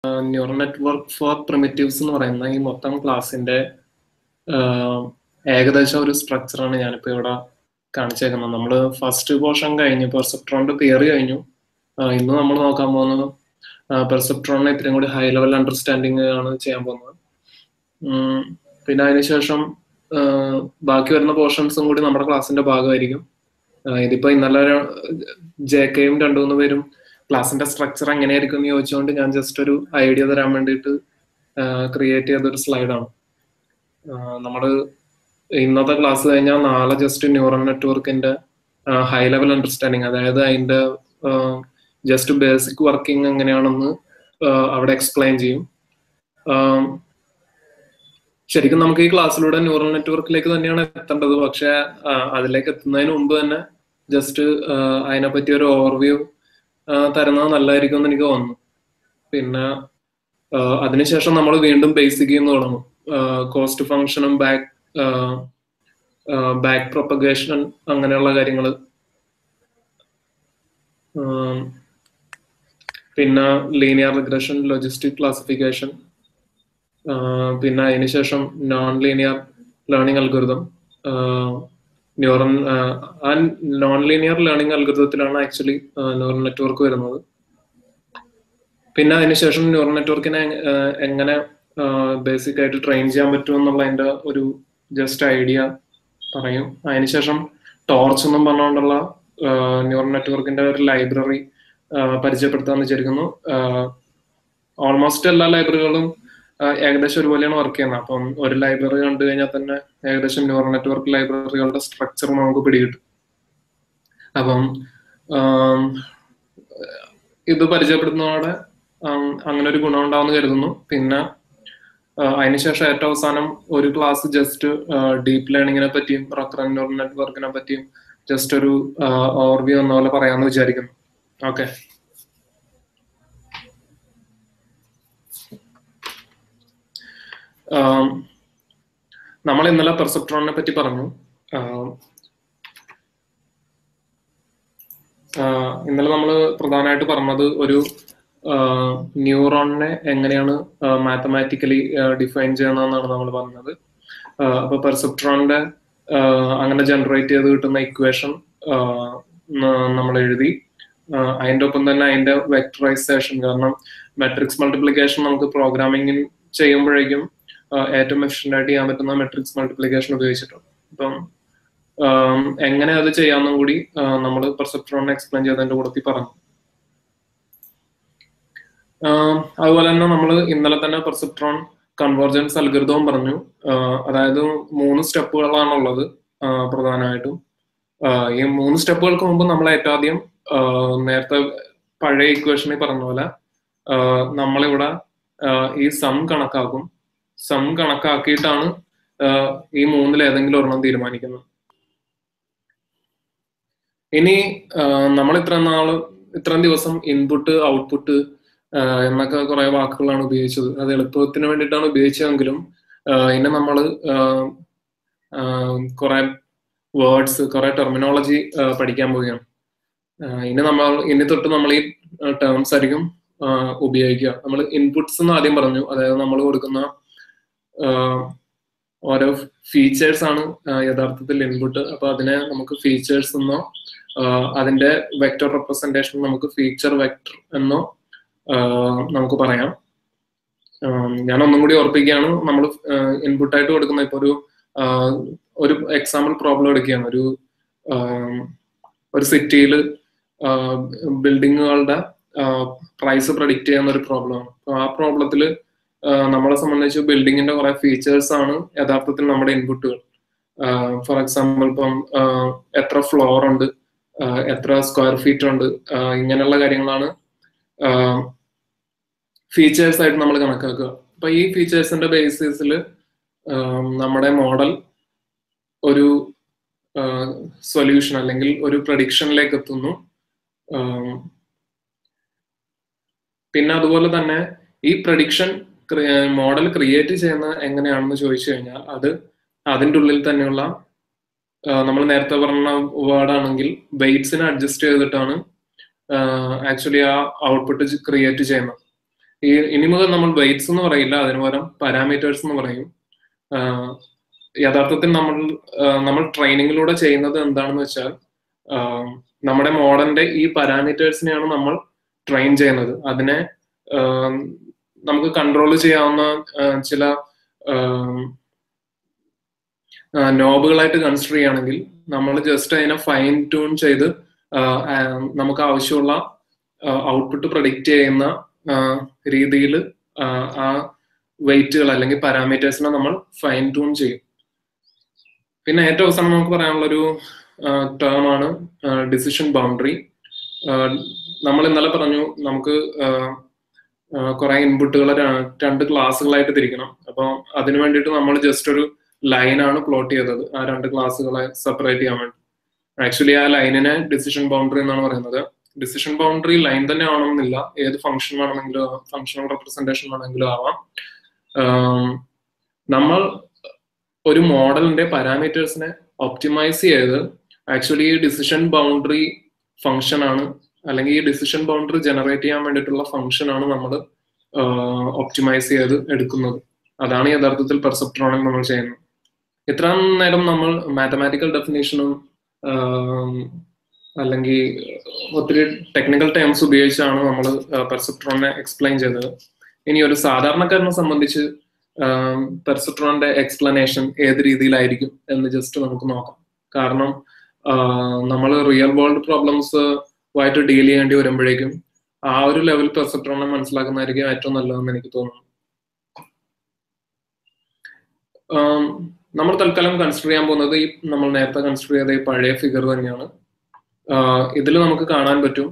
Neural network four primitives എന്ന് പറയുന്ന ഈ മൊത്തം ക്ലാസ്സിന്റെ ഏകദേശം ഒരു സ്ട്രക്ചറാണ് ഞാനിപ്പോൾ ഇവിടെ കാണിച്ചേക്കുന്നത് നമ്മൾ ഫസ്റ്റ് പോർഷൻ കഴിഞ്ഞു പെർസെപ്ട്രോണിന്റെ തിയറി കഴിഞ്ഞു ഇന്ന് നമ്മൾ നോക്കാൻ പോകുന്നത് പെർസെപ്ട്രോണിനെ ഇത്രയും കൂടി ഹൈ ലെവൽ അണ്ടർസ്റ്റാൻഡിങ് ആണ് ചെയ്യാൻ പോകുന്നത് പിന്നെ അതിനുശേഷം ബാക്കി വരുന്ന പോർഷൻസും കൂടി നമ്മുടെ ക്ലാസ്സിന്റെ ഭാഗമായിരിക്കും ഇതിപ്പോ ഇന്നലെ ജെ കെയും രണ്ടു മൂന്ന് പേരും ക്ലാസ്സിന്റെ സ്ട്രക്ചർ എങ്ങനെയായിരിക്കും എന്ന് ചോദിച്ചുകൊണ്ട് ഞാൻ ജസ്റ്റ് ഒരു ഐഡിയ തരാൻ വേണ്ടിയിട്ട് ക്രിയേറ്റ് ചെയ്തൊരു സ്ലൈഡാണ് നമ്മൾ ഇന്നത്തെ ക്ലാസ് കഴിഞ്ഞാൽ നാളെ ജസ്റ്റ് ന്യൂറൽ നെറ്റ്വർക്കിന്റെ ഹൈ ലെവൽ അണ്ടർസ്റ്റാൻഡിങ് അതായത് അതിന്റെ ജസ്റ്റ് ബേസിക് വർക്കിംഗ് എങ്ങനെയാണെന്ന് അവിടെ എക്സ്പ്ലെയിൻ ചെയ്യും ശരിക്കും നമുക്ക് ഈ ക്ലാസ്സിലൂടെ ന്യൂറൽ നെറ്റ്വർക്കിലേക്ക് തന്നെയാണ് എത്തേണ്ടത് പക്ഷെ അതിലേക്ക് എത്തുന്നതിന് മുമ്പ് തന്നെ ജസ്റ്റ് അതിനെപ്പറ്റി ഒരു ഓവർവ്യൂ തരുന്നത് നല്ലതായിരിക്കും എന്ന് എനിക്ക് തോന്നുന്നു പിന്നെ അതിനുശേഷം നമ്മൾ വീണ്ടും ബേസിക് നിന്ന് തുടങ്ങും കോസ്റ്റ് ഫംഗ്ഷനും ബാക്ക് ബാക്ക് പ്രൊപ്പഗേഷൻ അങ്ങനെയുള്ള കാര്യങ്ങൾ പിന്നെ ലീനിയർ റിഗ്രഷൻ ലോജിസ്റ്റിക് ക്ലാസിഫിക്കേഷൻ പിന്നെ അതിനുശേഷം non linear learning algorithm neural ആ നോൺ ലീനിയർ ലേണിംഗ് അൽഗുരുതത്തിലാണ് ആക്ച്വലി ന്യൂറൽ നെറ്റ്വർക്ക് വരുന്നത് പിന്നെ അതിനുശേഷം ന്യൂറൽ നെറ്റ്വർക്കിനെ എങ്ങനെ ബേസിക് ആയിട്ട് ട്രെയിൻ ചെയ്യാൻ പറ്റും എന്നുള്ളതിന്റെ ഒരു ജസ്റ്റ് ഐഡിയ പറയും അതിനുശേഷം ടോർച്ച് എന്നും പറഞ്ഞുകൊണ്ടുള്ള ന്യൂറൽ നെറ്റ്വർക്കിന്റെ ഒരു ലൈബ്രറി പരിചയപ്പെടുത്താന്ന് വിചാരിക്കുന്നു ഓൾമോസ്റ്റ് എല്ലാ ലൈബ്രറികളും ഏകദേശം ഒരുപോലെയാണ് വർക്ക് ചെയ്യുന്നത് അപ്പം ഒരു ലൈബ്രറി കണ്ടു കഴിഞ്ഞാൽ തന്നെ ഏകദേശം ന്യൂറൽ നെറ്റ്വർക്ക് ലൈബ്രറികളുടെ സ്ട്രക്ചർ നമുക്ക് പിടികിട്ടും അപ്പം ഇത് പരിചയപ്പെടുത്തുന്നതോടെ അങ്ങനെ ഒരു ഗുണം ഉണ്ടാവുമെന്ന് കരുതുന്നു പിന്നെ അതിനുശേഷം ഏറ്റവും അവസാനം ഒരു ക്ലാസ് ജസ്റ്റ് ഡീപ്പ് ലേണിങ്ങിനെ പറ്റിയും റക്രൻ ന്യൂറൽ നെറ്റ്വർക്കിനെ പറ്റിയും ജസ്റ്റ് ഒരു ഓവർവ്യൂ എന്ന പോലെ പറയാമെന്ന് വിചാരിക്കുന്നു ഓക്കെ നമ്മൾ ഇന്നലെ പെർസെപ്ട്രോണിനെ പറ്റി പറഞ്ഞു ഇന്നലെ നമ്മൾ പ്രധാനമായിട്ട് പറഞ്ഞത് ഒരു ന്യൂറോണിനെ എങ്ങനെയാണ് മാത്തമാറ്റിക്കലി ഡിഫൈൻ ചെയ്യുന്നതെന്നാണ് നമ്മൾ പറഞ്ഞത് അപ്പൊ പെർസെപ്ട്രോണിന്റെ അങ്ങനെ ജനറേറ്റ് ചെയ്ത് കിട്ടുന്ന ഇക്വേഷൻ നമ്മൾ എഴുതി അതിന്റെ ഒപ്പം തന്നെ അതിന്റെ വെക്ടറൈസേഷൻ കാരണം മെട്രിക്സ് മൾട്ടിപ്ലിക്കേഷൻ നമുക്ക് പ്രോഗ്രാമിംഗിൽ ചെയ്യുമ്പോഴേക്കും ഏറ്റവും എഫിഷ്യന്റ് ആയിട്ട് ചെയ്യാൻ പറ്റുന്ന മെട്രിക്സ് മൾട്ടിപ്ലിക്കേഷൻ ഉപയോഗിച്ചിട്ടുണ്ട് അപ്പം എങ്ങനെ അത് ചെയ്യാമെന്നും കൂടി നമ്മൾ പെർസെപ്ട്രോണിനെ എക്സ്പ്ലെയിൻ ചെയ്തതിന്റെ കൂടത്തിൽ പറഞ്ഞു അതുപോലെ തന്നെ നമ്മൾ ഇന്നലെ തന്നെ പെർസെപ്ട്രോൺ കൺവേർജൻസ് അൽഗൃതവും പറഞ്ഞു അതായത് മൂന്ന് സ്റ്റെപ്പുകളാണുള്ളത് പ്രധാനമായിട്ടും ഈ മൂന്ന് സ്റ്റെപ്പുകൾക്ക് മുമ്പ് നമ്മൾ ഏറ്റവും ആദ്യം നേരത്തെ പഴയ ഇക്വേഷനിൽ പറഞ്ഞ പോലെ നമ്മളിവിടെ ഈ സം കണക്കാക്കും സം കണക്കാക്കിയിട്ടാണ് ഈ മൂന്നിൽ ഏതെങ്കിലും ഒരെണ്ണം തീരുമാനിക്കുന്നത് ഇനി നമ്മൾ ഇത്ര നാള് ഇത്രയും ദിവസം ഇൻപുട്ട് ഔട്ട്പുട്ട് എന്നൊക്കെ കുറെ വാക്കുകളാണ് ഉപയോഗിച്ചത് അത് എളുപ്പത്തിന് വേണ്ടിയിട്ടാണ് ഉപയോഗിച്ചതെങ്കിലും ഇനി നമ്മൾ കുറെ വേർഡ്സ് കുറെ ടെർമിനോളജി പഠിക്കാൻ പോവുകയാണ് ഇനി നമ്മൾ ഇനി തൊട്ട് നമ്മൾ ഈ ടേംസ് ആയിരിക്കും ഉപയോഗിക്കുക നമ്മൾ ഇൻപുട്സ് എന്ന് ആദ്യം പറഞ്ഞു അതായത് നമ്മൾ കൊടുക്കുന്ന ഓരോ ഫീച്ചേഴ്സ് ആണ് യഥാർത്ഥത്തിൽ ഇൻപുട്ട് അപ്പൊ അതിനെ നമുക്ക് ഫീച്ചേഴ്സ് എന്നോ അതിന്റെ വെക്ടർ റെപ്രസെന്റേഷൻ നമുക്ക് ഫീച്ചർ വെക്ടർ എന്നോ നമുക്ക് പറയാം ഞാൻ ഒന്നും കൂടി ഓർപ്പിക്കുകയാണ് നമ്മൾ ഇൻപുട്ടായിട്ട് കൊടുക്കുന്ന ഇപ്പൊ ഒരു ഒരു എക്സാമ്പിൾ പ്രോബ്ലം എടുക്കുകയാണ് ഒരു ഒരു സിറ്റിയിൽ ബിൽഡിങ്ങുകളുടെ പ്രൈസ് പ്രഡിക്റ്റ് ചെയ്യുന്ന ഒരു പ്രോബ്ലമാണ് അപ്പൊ ആ പ്രോബ്ലത്തിൽ നമ്മളെ സംബന്ധിച്ച് ബിൽഡിങ്ങിന്റെ കുറെ ഫീച്ചേഴ്സ് ആണ് യഥാർത്ഥത്തിൽ നമ്മുടെ ഇൻപുട്ടുകൾ ഫോർ എക്സാമ്പിൾ ഇപ്പം എത്ര ഫ്ലോർ ഉണ്ട് എത്ര സ്ക്വയർ ഫീറ്റ് ഉണ്ട് ഇങ്ങനെയുള്ള കാര്യങ്ങളാണ് ഫീച്ചേഴ്സ് ആയിട്ട് നമ്മൾ കണക്കാക്കുക അപ്പൊ ഈ ഫീച്ചേഴ്സിന്റെ ബേസിസിൽ നമ്മുടെ മോഡൽ ഒരു സൊല്യൂഷൻ അല്ലെങ്കിൽ ഒരു പ്രഡിക്ഷനിലേക്ക് എത്തുന്നു പിന്നെ അതുപോലെ തന്നെ ഈ പ്രഡിക്ഷൻ മോഡൽ ക്രിയേറ്റ് ചെയ്യുന്നത് എങ്ങനെയാണെന്ന് ചോദിച്ചു കഴിഞ്ഞാൽ അത് അതിൻ്റെ ഉള്ളിൽ തന്നെയുള്ള നമ്മൾ നേരത്തെ പറഞ്ഞ വേർഡ് ആണെങ്കിൽ വെയ്റ്റ്സിനെ അഡ്ജസ്റ്റ് ചെയ്തിട്ടാണ് ആക്ച്വലി ആ ഔട്ട്പുട്ട് ക്രിയേറ്റ് ചെയ്യുന്നത് ഈ ഇനി മുതൽ നമ്മൾ വെയിറ്റ്സ് എന്ന് പറയില്ല അതിന് പകരം പാരാമീറ്റേഴ്സ് എന്ന് പറയും ആഹ് യഥാർത്ഥത്തിൽ നമ്മൾ ആഹ് നമ്മൾ ട്രെയിനിങ്ങിലൂടെ ചെയ്യുന്നത് എന്താണെന്ന് വെച്ചാൽ ആഹ് നമ്മുടെ മോഡലിന്റെ ഈ പാരാമീറ്റേഴ്സിനെയാണ് നമ്മൾ ട്രെയിൻ ചെയ്യുന്നത് അതിനെ ആഹ് നമുക്ക് കൺട്രോൾ ചെയ്യാവുന്ന ആഹ് ചില നോബുകളായിട്ട് കൺസിഡർ ചെയ്യുകയാണെങ്കിൽ നമ്മൾ ജസ്റ്റ് അതിനെ ഫൈൻ ട്യൂൺ ചെയ്ത് ആഹ് ആഹ് നമുക്ക് ആവശ്യമുള്ള ഔട്ട്പുട്ട് പ്രൊഡിക്റ്റ് ചെയ്യുന്ന രീതിയിൽ ആ വെയിറ്റുകൾ അല്ലെങ്കിൽ പാരാമീറ്റേഴ്സിനെ നമ്മൾ ഫൈൻ ട്യൂൺ ചെയ്യും പിന്നെ ഏറ്റവും അവസാനം നമുക്ക് പറയാനുള്ള ഒരു ടേം ആണ് ഡിസിഷൻ ബൗണ്ടറി നമ്മൾ ഇന്നലെ പറഞ്ഞു നമുക്ക് കുറെ ഇൻപുട്ടുകൾ രണ്ട് ക്ലാസ്സുകളായിട്ട് തിരിക്കണം അപ്പോൾ അതിനു വേണ്ടിയിട്ട് നമ്മൾ ജസ്റ്റ് ഒരു ലൈനാണ് പ്ലോട്ട് ചെയ്തത് ആ രണ്ട് ക്ലാസ്സുകളെ സെപ്പറേറ്റ് ചെയ്യാൻ വേണ്ടി ആക്ച്വലി ആ ലൈനിനെ ഡിസിഷൻ ബൗണ്ടറി എന്നാണ് പറയുന്നത് ഡിസിഷൻ ബൗണ്ടറി ലൈൻ തന്നെ ആവണമെന്നില്ല ഏത് ഫംഗ്ഷൻ വേണമെങ്കിലും ഫംഗ്ഷണൽ റെപ്രസെന്റേഷൻ വേണമെങ്കിലും ആവാം നമ്മൾ ഒരു മോഡലിന്റെ പാരാമീറ്റേഴ്സിനെ ഒപ്റ്റിമൈസ് ചെയ്ത് ആക്ച്വലി ഈ ഡിസിഷൻ ബൗണ്ടറി ഫംഗ്ഷൻ ആണ് അല്ലെങ്കിൽ ഈ ഡിസിഷൻ ബൗണ്ടറി ജനറേറ്റ് ചെയ്യാൻ വേണ്ടിയിട്ടുള്ള ഫംഗ്ഷൻ ആണ് നമ്മൾ ഒപ്റ്റിമൈസ് ചെയ്ത് എടുക്കുന്നത് അതാണ് യഥാർത്ഥത്തിൽ പെർസെപ്ട്രോണിൽ നമ്മൾ ചെയ്യുന്നത് ഇത്ര നേരം നമ്മൾ മാത്തമാറ്റിക്കൽ ഡെഫിനേഷനും അല്ലെങ്കിൽ ഒത്തിരി ടെക്നിക്കൽ ടേംസ് ഉപയോഗിച്ചാണ് നമ്മൾ പെർസെപ്ട്രോണിനെ എക്സ്പ്ലെയിൻ ചെയ്തത് ഇനി ഒരു സാധാരണക്കാരനെ സംബന്ധിച്ച് പെർസെപ്ട്രോണിന്റെ എക്സ്പ്ലനേഷൻ ഏത് രീതിയിലായിരിക്കും എന്ന് ജസ്റ്റ് നമുക്ക് നോക്കാം കാരണം നമ്മൾ റിയൽ വേൾഡ് പ്രോബ്ലംസ് ആയിട്ട് ഡീൽ ചെയ്യേണ്ടി വരുമ്പോഴേക്കും ആ ഒരു ലെവൽ പെർസെപ്ട്രോണിനെ മനസ്സിലാക്കുന്നതായിരിക്കും ഏറ്റവും നല്ലതെന്ന് എനിക്ക് തോന്നുന്നു നമ്മൾ തൽക്കാലം കൺസിഡർ ചെയ്യാൻ പോകുന്നത് ഈ നമ്മൾ നേരത്തെ കൺസിഡർ ചെയ്ത ഈ പഴയ ഫിഗർ തന്നെയാണ് ഇതിൽ നമുക്ക് കാണാൻ പറ്റും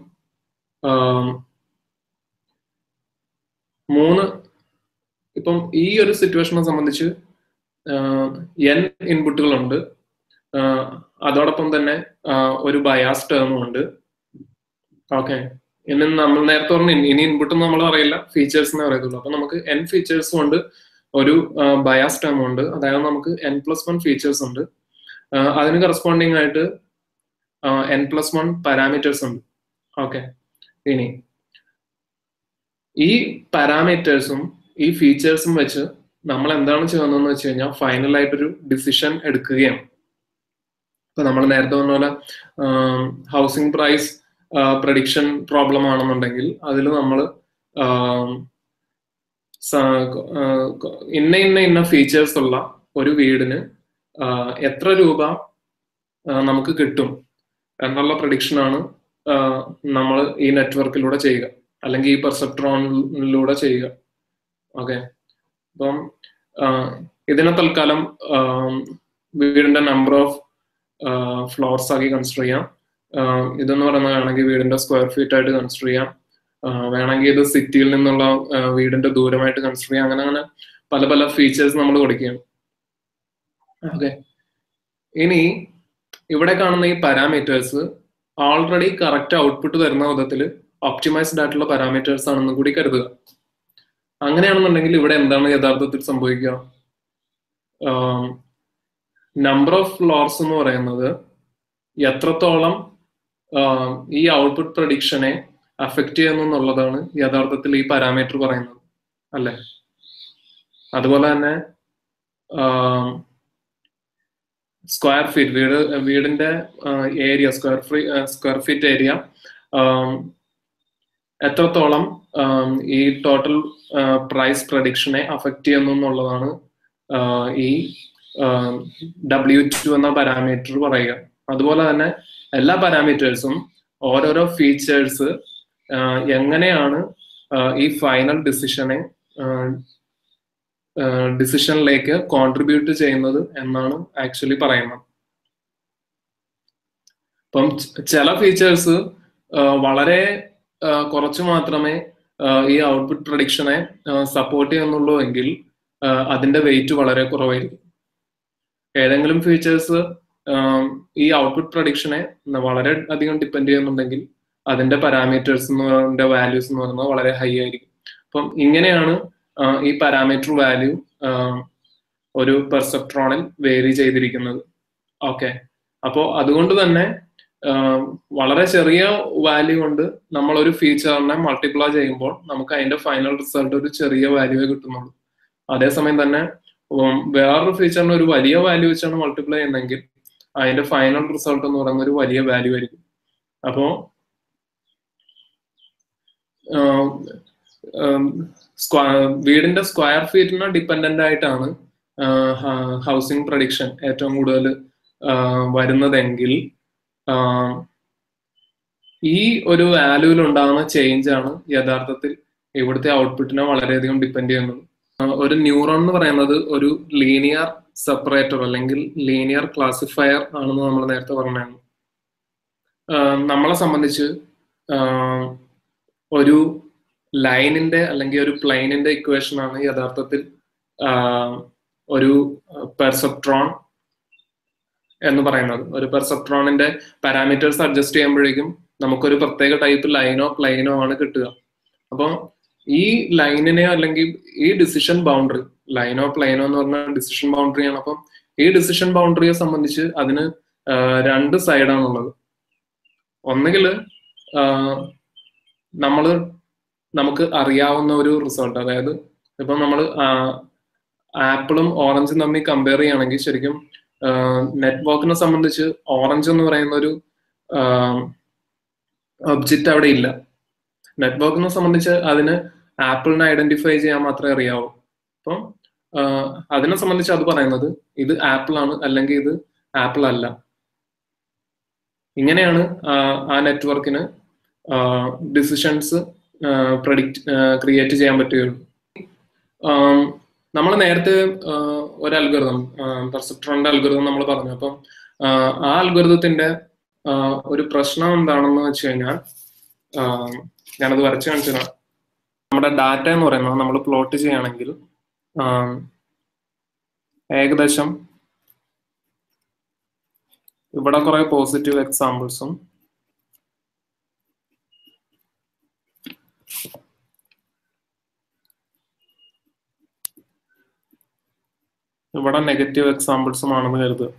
മൂന്ന് ഇപ്പം ഈ ഒരു സിറ്റുവേഷനെ സംബന്ധിച്ച് എൻ ഇൻപുട്ടുകളുണ്ട് അതോടൊപ്പം തന്നെ ഒരു ബയാസ് ടേമും ഉണ്ട് ഓക്കെ ഇനി നമ്മൾ നേരത്തെ പറഞ്ഞു ഇനി ഇൻപുട്ട് നമ്മൾ പറയില്ല ഫീച്ചേഴ്സ് എന്നേ പറയത്തുള്ളൂ അപ്പൊ നമുക്ക് എൻ ഫീച്ചേഴ്സും ഉണ്ട് ഒരു ബയാസ് ടേം ഉണ്ട് അതായത് നമുക്ക് എൻ പ്ലസ് വൺ ഫീച്ചേഴ്സ് ഉണ്ട് അതിന് കറസ്പോണ്ടിങ് ആയിട്ട് എൻ പ്ലസ് വൺ പാരാമീറ്റേഴ്സ് ഉണ്ട് ഓക്കെ ഇനി ഈ പാരാമീറ്റേഴ്സും ഈ ഫീച്ചേഴ്സും വെച്ച് നമ്മൾ എന്താണ് ചെയ്യുന്നതെന്ന് വെച്ച് കഴിഞ്ഞാൽ ഫൈനൽ ആയിട്ടൊരു ഡിസിഷൻ എടുക്കുകയാണ് ഇപ്പൊ നമ്മൾ നേരത്തെ പറഞ്ഞ പോലെ ഹൗസിംഗ് പ്രൈസ് പ്രഡിക്ഷൻ പ്രോബ്ലം ആണെന്നുണ്ടെങ്കിൽ അതിൽ നമ്മൾ ഇന്ന ഇന്ന ഇന്ന ഫീച്ചേഴ്സ് ഉള്ള ഒരു വീടിന് എത്ര രൂപ നമുക്ക് കിട്ടും എന്നുള്ള പ്രഡിക്ഷൻ ആണ് നമ്മൾ ഈ നെറ്റ്വർക്കിലൂടെ ചെയ്യുക അല്ലെങ്കിൽ ഈ പെർസെപ്ട്രോണിലൂടെ ചെയ്യുക ഓക്കെ അപ്പം ഇതിനെ തൽക്കാലം വീടിന്റെ നമ്പർ ഓഫ് ഫ്ലോർസ് ആക്കി കൺസിഡർ ചെയ്യാം ഇതെന്ന് പറയുന്നത് വേണമെങ്കിൽ വീടിന്റെ സ്ക്വയർ ഫീറ്റ് ആയിട്ട് കൺസിഡർ ചെയ്യാം വേണമെങ്കിൽ ഇത് സിറ്റിയിൽ നിന്നുള്ള വീടിന്റെ ദൂരമായിട്ട് കൺസിഡർ ചെയ്യാം അങ്ങനെ അങ്ങനെ പല പല ഫീച്ചേഴ്സ് നമ്മൾ കൊടുക്കുകയാണ് ഓക്കെ ഇനി ഇവിടെ കാണുന്ന ഈ പാരാമീറ്റേഴ്സ് ഓൾറെഡി കറക്റ്റ് ഔട്ട്പുട്ട് തരുന്ന വിധത്തിൽ ഒപ്റ്റിമൈസ്ഡ് ആയിട്ടുള്ള പാരാമീറ്റേഴ്സ് ആണെന്നും കൂടി കരുതുക അങ്ങനെയാണെന്നുണ്ടെങ്കിൽ ഇവിടെ എന്താണ് യഥാർത്ഥത്തിൽ സംഭവിക്കുക നമ്പർ ഓഫ് ഫ്ലോർസ് എന്ന് പറയുന്നത് എത്രത്തോളം ഈ ഔട്ട്പുട്ട് പ്രഡിക്ഷനെ അഫക്റ്റ് ചെയ്യുന്നു എന്നുള്ളതാണ് യഥാർത്ഥത്തിൽ ഈ പാരാമീറ്റർ പറയുന്നത് അല്ലെ അതുപോലെ തന്നെ സ്ക്വയർ ഫീറ്റ് വീട് വീടിന്റെ area square fee square feet area എത്രത്തോളം ഈ ടോട്ടൽ പ്രൈസ് പ്രഡിക്ഷനെ അഫക്റ്റ് ചെയ്യുന്നു എന്നുള്ളതാണ് ഈ ഡബ്ല്യു ടു എന്ന പാരാമീറ്റർ പറയുക അതുപോലെ തന്നെ എല്ലാ പാരാമീറ്റേഴ്സും ഓരോരോ ഫീച്ചേഴ്സ് എങ്ങനെയാണ് ഈ ഫൈനൽ ഡിസിഷനെ ഡിസിഷനിലേക്ക് കോൺട്രിബ്യൂട്ട് ചെയ്യുന്നത് എന്നാണ് ആക്ച്വലി പറയുന്നത് അപ്പം ചില ഫീച്ചേഴ്സ് വളരെ കുറച്ച് മാത്രമേ ഈ ഔട്ട്പുട്ട് പ്രഡിക്ഷനെ സപ്പോർട്ട് ചെയ്യുന്നുള്ളൂ എങ്കിൽ അതിന്റെ വെയിറ്റ് വളരെ കുറവായിരിക്കും ഏതെങ്കിലും ഫീച്ചേഴ്സ് ഈ ഔട്ട്പുട്ട് പ്രഡിക്ഷനെ വളരെ അധികം ഡിപ്പെൻഡ് ചെയ്യുന്നുണ്ടെങ്കിൽ അതിന്റെ പാരാമീറ്റേഴ്സ് വാല്യൂസ് എന്ന് പറയുന്നത് വളരെ ഹൈ ആയിരിക്കും അപ്പം ഇങ്ങനെയാണ് ഈ പാരാമീറ്റർ വാല്യൂ ഒരു പെർസെപ്ട്രോണിൽ വേരി ചെയ്തിരിക്കുന്നത് ഓക്കെ അപ്പോൾ അതുകൊണ്ട് തന്നെ വളരെ ചെറിയ വാല്യൂ കൊണ്ട് നമ്മൾ ഒരു ഫീച്ചറിനെ മൾട്ടിപ്ലൈ ചെയ്യുമ്പോൾ നമുക്ക് അതിന്റെ ഫൈനൽ റിസൾട്ട് ഒരു ചെറിയ വാല്യൂവേ കിട്ടുന്നുള്ളൂ അതേസമയം തന്നെ വേറൊരു ഫീച്ചറിന് ഒരു വലിയ വാല്യൂ വെച്ചാണ് മൾട്ടിപ്ലൈ ചെയ്യുന്നതെങ്കിൽ അതിന്റെ ഫൈനൽ റിസൾട്ട് എന്ന് പറയുന്ന ഒരു വലിയ വാല്യൂ ആയിരിക്കും അപ്പോ വീടിന്റെ സ്ക്വയർ ഫീറ്റിനെ ഡിപ്പെൻഡന്റ് ആയിട്ടാണ് ഹൗസിംഗ് പ്രഡിക്ഷൻ ഏറ്റവും കൂടുതൽ വരുന്നതെങ്കിൽ ഈ ഒരു വാല്യൂവിൽ ഉണ്ടാകുന്ന ചേഞ്ച് ആണ് യഥാർത്ഥത്തിൽ ഇവിടുത്തെ ഔട്ട്പുട്ടിനെ വളരെയധികം ഡിപ്പെൻഡ് ചെയ്യുന്നത് ഒരു ന്യൂറോൺ എന്ന് പറയുന്നത് ഒരു ലീനിയർ സെപ്പറേറ്റർ അല്ലെങ്കിൽ ലീനിയർ ക്ലാസിഫയർ ആണെന്ന് നമ്മൾ നേരത്തെ പറഞ്ഞായിരുന്നു നമ്മളെ സംബന്ധിച്ച് ഒരു ലൈനിന്റെ അല്ലെങ്കിൽ ഒരു പ്ലെയിനിന്റെ ഇക്വേഷൻ ആണ് യഥാർത്ഥത്തിൽ ഒരു പെർസെപ്ട്രോൺ എന്ന് പറയുന്നത് ഒരു പെർസെപ്ട്രോണിന്റെ പാരാമീറ്റേഴ്സ് അഡ്ജസ്റ്റ് ചെയ്യുമ്പോഴേക്കും നമുക്കൊരു പ്രത്യേക ടൈപ്പ് ലൈനോ പ്ലെയിനോ ആണ് കിട്ടുക അപ്പോൾ ഈ ലൈനിനെ അല്ലെങ്കിൽ ഈ ഡിസിഷൻ ബൗണ്ടറി ലൈനോ പ്ലെയിനോ എന്ന് പറഞ്ഞാൽ ഡിസിഷൻ ബൗണ്ടറി ആണ് അപ്പം ഈ ഡിസിഷൻ ബൗണ്ടറിയെ സംബന്ധിച്ച് അതിന് രണ്ട് സൈഡാണുള്ളത് ഒന്നുകിൽ നമ്മൾ നമുക്ക് അറിയാവുന്ന ഒരു റിസൾട്ട് അതായത് ഇപ്പം നമ്മൾ ആപ്പിളും ഓറഞ്ചും തമ്മിൽ കമ്പയർ ചെയ്യുകയാണെങ്കിൽ ശരിക്കും നെറ്റ്വർക്കിനെ സംബന്ധിച്ച് ഓറഞ്ച് എന്ന് പറയുന്ന ഒരു ഒബ്ജക്റ്റ് അവിടെ ഇല്ല നെറ്റ്വർക്കിനെ സംബന്ധിച്ച് അതിന് ആപ്പിളിനെ ഐഡന്റിഫൈ ചെയ്യാൻ മാത്രമേ അറിയാവൂ അപ്പം അതിനെ സംബന്ധിച്ച് അത് പറയുന്നത് ഇത് ആപ്പിൾ ആണ് അല്ലെങ്കിൽ ഇത് ആപ്പിൾ അല്ല ഇങ്ങനെയാണ് ആ നെറ്റ്വർക്കിന് ഡിസിഷൻസ് പ്രഡിക്റ്റ് ക്രിയേറ്റ് ചെയ്യാൻ പറ്റുകയുള്ളൂ നമ്മൾ നേരത്തെ ഒരു അൽഗൃതം പെർസെപ്ട്രോണിന്റെ അൽഗൃതം നമ്മൾ പറഞ്ഞു അപ്പം ആ അൽഗൃതത്തിന്റെ ഒരു പ്രശ്നം എന്താണെന്ന് വെച്ച് കഴിഞ്ഞാൽ ഞാനത് വരച്ചു കാണിച്ചു നമ്മുടെ ഡാറ്റ എന്ന് പറയുന്നത് നമ്മൾ പ്ലോട്ട് ചെയ്യുകയാണെങ്കിൽ ഏകദേശം ഇവിടെ കുറെ പോസിറ്റീവ് എക്സാമ്പിൾസും ഇവിടെ നെഗറ്റീവ് എക്സാമ്പിൾസും ആണെന്ന് കരുതുക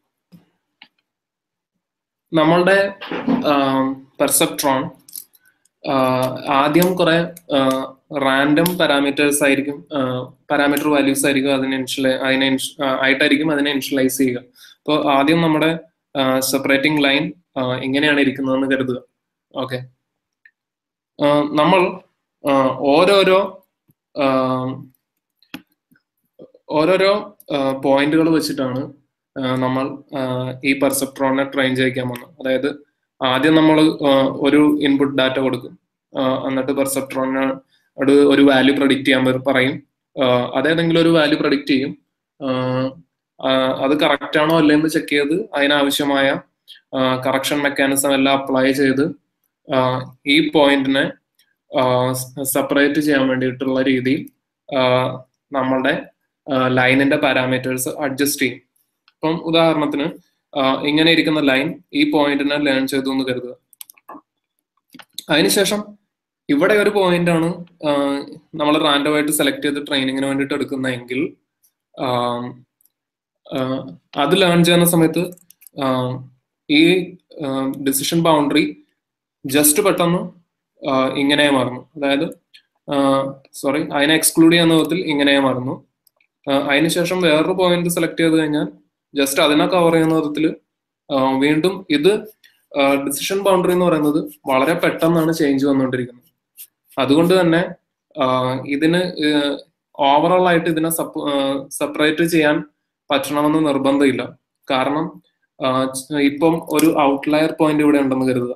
നമ്മളുടെ പെർസെപ്ട്രോൺ ആദ്യം കുറെ റാൻഡം പാരാമീറ്റേഴ്സ് ആയിരിക്കും പാരാമീറ്റർ വാല്യൂസ് ആയിരിക്കും അതിനെ ഇൻഷ്യലൈ അതിനെ ആയിട്ടായിരിക്കും അതിനെ ഇൻഷ്യലൈസ് ചെയ്യുക അപ്പോൾ ആദ്യം നമ്മുടെ സെപ്പറേറ്റിംഗ് ലൈൻ ഇങ്ങനെയാണ് ഇരിക്കുന്നതെന്ന് കരുതുക ഓക്കെ നമ്മൾ ഓരോരോ ഓരോരോ പോയിന്റുകൾ വെച്ചിട്ടാണ് നമ്മൾ ഈ പെർസെപ്ട്രോണിനെ ട്രെയിൻ ചെയ്യിക്കാൻ പോകുന്നത് അതായത് ആദ്യം നമ്മൾ ഒരു ഇൻപുട്ട് ഡാറ്റ കൊടുക്കും എന്നിട്ട് പെർസെപ്ട്രോണിനോട് ഒരു വാല്യൂ പ്രഡിക്റ്റ് ചെയ്യാൻ പറയും അതേതെങ്കിലും ഒരു വാല്യൂ പ്രഡിക്റ്റ് ചെയ്യും അത് കറക്റ്റ് ആണോ അല്ലെന്ന് ചെക്ക് ചെയ്ത് അതിനാവശ്യമായ കറക്ഷൻ മെക്കാനിസം എല്ലാം അപ്ലൈ ചെയ്ത് ഈ പോയിന്റിനെ സെപ്പറേറ്റ് ചെയ്യാൻ വേണ്ടിയിട്ടുള്ള രീതിയിൽ നമ്മളുടെ ലൈനിന്റെ പാരാമീറ്റേഴ്സ് അഡ്ജസ്റ്റ് ചെയ്യും ഇപ്പം ഉദാഹരണത്തിന് ഇങ്ങനെ ഇരിക്കുന്ന ലൈൻ ഈ പോയിന്റിനെ ലേൺ ചെയ്തു എന്ന് കരുതുക അതിനുശേഷം ഇവിടെ ഒരു പോയിന്റ് ആണ് നമ്മൾ റാൻഡമായിട്ട് സെലക്ട് ചെയ്ത് ട്രെയിനിങ്ങിന് വേണ്ടിയിട്ട് എടുക്കുന്നതെങ്കിൽ അത് ലേൺ ചെയ്യുന്ന സമയത്ത് ഈ ഡിസിഷൻ ബൗണ്ടറി ജസ്റ്റ് പെട്ടെന്ന് ഇങ്ങനെ മാറുന്നു അതായത് സോറി അതിനെ എക്സ്ക്ലൂഡ് ചെയ്യുന്ന വിധത്തിൽ ഇങ്ങനെ മാറുന്നു അതിനുശേഷം വേറൊരു പോയിന്റ് സെലക്ട് ചെയ്ത് കഴിഞ്ഞാൽ ജസ്റ്റ് അതിനെ കവർ ചെയ്യുന്ന വിധത്തിൽ വീണ്ടും ഇത് ഡിസിഷൻ ബൗണ്ടറി എന്ന് പറയുന്നത് വളരെ പെട്ടെന്നാണ് ചേഞ്ച് വന്നുകൊണ്ടിരിക്കുന്നത് അതുകൊണ്ട് തന്നെ ഇതിന് ഓവറോൾ ആയിട്ട് ഇതിനെ സെപ്പറേറ്റ് ചെയ്യാൻ പറ്റണമെന്ന് നിർബന്ധമില്ല കാരണം ഇപ്പം ഒരു ഔട്ട്ലയർ പോയിന്റ് ഇവിടെ ഉണ്ടെന്ന് കരുതുക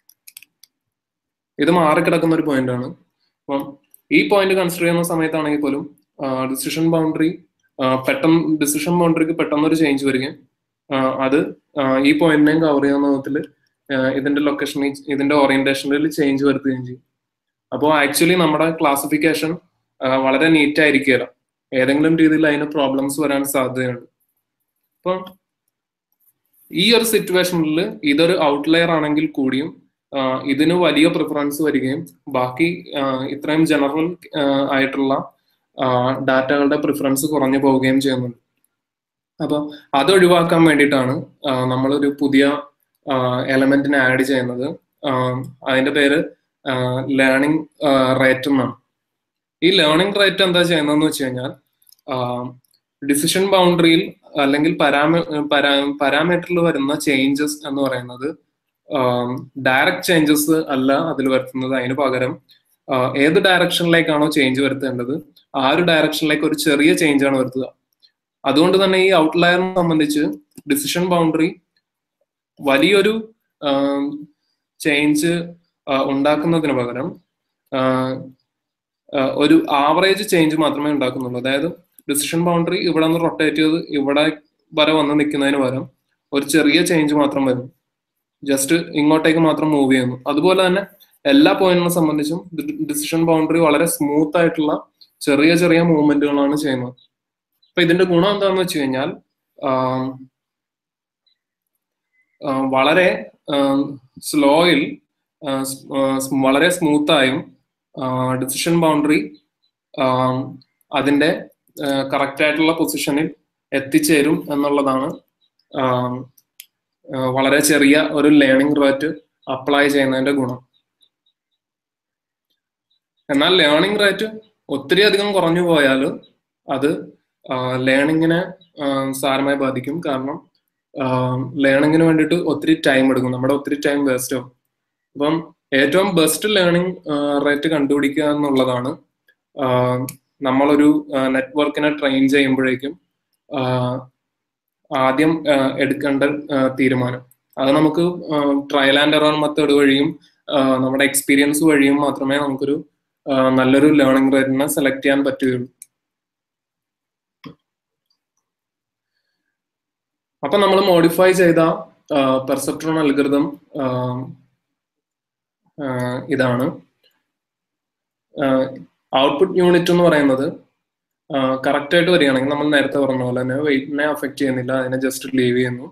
ഇത് മാറിക്കിടക്കുന്ന ഒരു പോയിന്റ് ആണ് അപ്പം ഈ പോയിന്റ് കൺസിഡർ ചെയ്യുന്ന സമയത്താണെങ്കിൽ പോലും ഡിസിഷൻ ബൗണ്ടറി പെട്ടെന്ന് ഡിസിഷൻ ബൗണ്ടറിക്ക് പെട്ടെന്ന് ഒരു ചേഞ്ച് വരികയും അത് ഈ പോയിന്റിനെയും കവർ ചെയ്യുന്ന വിധത്തിൽ ഇതിന്റെ ലൊക്കേഷനിൽ ഇതിന്റെ ഓറിയന്റേഷനിൽ ചേഞ്ച് വരുത്തുകയും ചെയ്യും അപ്പോൾ ആക്ച്വലി നമ്മുടെ ക്ലാസിഫിക്കേഷൻ വളരെ നീറ്റ് ആയിരിക്കില്ല ഏതെങ്കിലും രീതിയിൽ അതിന് പ്രോബ്ലംസ് വരാൻ സാധ്യതയുണ്ട് അപ്പം ഈ ഒരു സിറ്റുവേഷനിൽ ഇതൊരു ഔട്ട്ലെയർ ആണെങ്കിൽ കൂടിയും ഇതിന് വലിയ പ്രിഫറൻസ് വരികയും ബാക്കി ഇത്രയും ജനറൽ ആയിട്ടുള്ള ഡാറ്റകളുടെ പ്രിഫറൻസ് കുറഞ്ഞു പോവുകയും ചെയ്യുന്നുണ്ട് അപ്പോൾ അത് ഒഴിവാക്കാൻ വേണ്ടിയിട്ടാണ് നമ്മളൊരു പുതിയ എലമെന്റിനെ ആഡ് ചെയ്യുന്നത് അതിന്റെ പേര് ലേണിംഗ് റേറ്റ് എന്നാണ് ഈ ലേണിംഗ് റേറ്റ് എന്താ ചെയ്യുന്നതെന്ന് വെച്ച് കഴിഞ്ഞാൽ ഡിസിഷൻ ബൗണ്ടറിയിൽ അല്ലെങ്കിൽ പരാമ പാരാമീറ്ററിൽ വരുന്ന ചേഞ്ചസ് എന്ന് പറയുന്നത് ഡയറക്റ്റ് ചേഞ്ചസ് അല്ല അതിൽ വരുത്തുന്നത് അതിന് പകരം ഏത് ഡയറക്ഷനിലേക്കാണോ ചേഞ്ച് വരുത്തേണ്ടത് ആ ഒരു ഡയറക്ഷനിലേക്ക് ഒരു ചെറിയ ചേഞ്ച് ആണ് വരുത്തുക അതുകൊണ്ട് തന്നെ ഈ ഔട്ട്ലയറിനെ സംബന്ധിച്ച് ഡിസിഷൻ ബൗണ്ടറി വലിയൊരു ചേഞ്ച് ഉണ്ടാക്കുന്നതിന് പകരം ഒരു ആവറേജ് ചേഞ്ച് മാത്രമേ ഉണ്ടാക്കുന്നുള്ളൂ അതായത് ഡിസിഷൻ ബൗണ്ടറി ഇവിടെ നിന്ന് റൊട്ടേറ്റ് ചെയ്ത് ഇവിടെ വരെ വന്ന് നിൽക്കുന്നതിന് പകരം ഒരു ചെറിയ ചേഞ്ച് മാത്രം വരും ജസ്റ്റ് ഇങ്ങോട്ടേക്ക് മാത്രം മൂവ് ചെയ്യുന്നു അതുപോലെ തന്നെ എല്ലാ പോയിന്റിനെ സംബന്ധിച്ചും ഡിസിഷൻ ബൗണ്ടറി വളരെ സ്മൂത്ത് ആയിട്ടുള്ള ചെറിയ ചെറിയ മൂവ്മെന്റുകളാണ് ചെയ്യുന്നത് അപ്പൊ ഇതിന്റെ ഗുണം എന്താണെന്ന് വെച്ച് കഴിഞ്ഞാൽ വളരെ സ്ലോയിൽ വളരെ സ്മൂത്തായും ഡിസിഷൻ ബൗണ്ടറി അതിന്റെ കറക്റ്റ് ആയിട്ടുള്ള പൊസിഷനിൽ എത്തിച്ചേരും എന്നുള്ളതാണ് വളരെ ചെറിയ ഒരു ലേണിംഗ് റേറ്റ് അപ്ലൈ ചെയ്യുന്നതിന്റെ ഗുണം എന്നാൽ ലേണിംഗ് റേറ്റ് ഒത്തിരി അധികം കുറഞ്ഞു പോയാൽ അത് ലേണിങ്ങിനെ സാരമായി ബാധിക്കും കാരണം ലേണിങ്ങിന് വേണ്ടിയിട്ട് ഒത്തിരി ടൈം എടുക്കും നമ്മുടെ ഒത്തിരി ടൈം വേസ്റ്റ് ആവും അപ്പം ഏറ്റവും ബെസ്റ്റ് ലേണിംഗ് റേറ്റ് കണ്ടുപിടിക്കുക എന്നുള്ളതാണ് നമ്മളൊരു നെറ്റ്വർക്കിനെ ട്രെയിൻ ചെയ്യുമ്പോഴേക്കും ആദ്യം എടുക്കേണ്ട തീരുമാനം അത് നമുക്ക് ട്രയൽ ആൻഡ് എറർ മെത്തേഡ് വഴിയും നമ്മുടെ എക്സ്പീരിയൻസ് വഴിയും മാത്രമേ നമുക്കൊരു നല്ലൊരു ലേണിംഗ് റേറ്റിനെ സെലക്ട് ചെയ്യാൻ പറ്റുകയുള്ളൂ അപ്പൊ നമ്മൾ മോഡിഫൈ ചെയ്ത പെർസെപ്ട്രോൺ അൽഗൃതം ഇതാണ് ഔട്ട്പുട്ട് യൂണിറ്റ് എന്ന് പറയുന്നത് കറക്റ്റ് ആയിട്ട് വരികയാണെങ്കിൽ നമ്മൾ നേരത്തെ പറഞ്ഞ പോലെ തന്നെ വെയിറ്റിനെ അഫക്ട് ചെയ്യുന്നില്ല അതിനെ ജസ്റ്റ് ലീവ് ചെയ്യുന്നു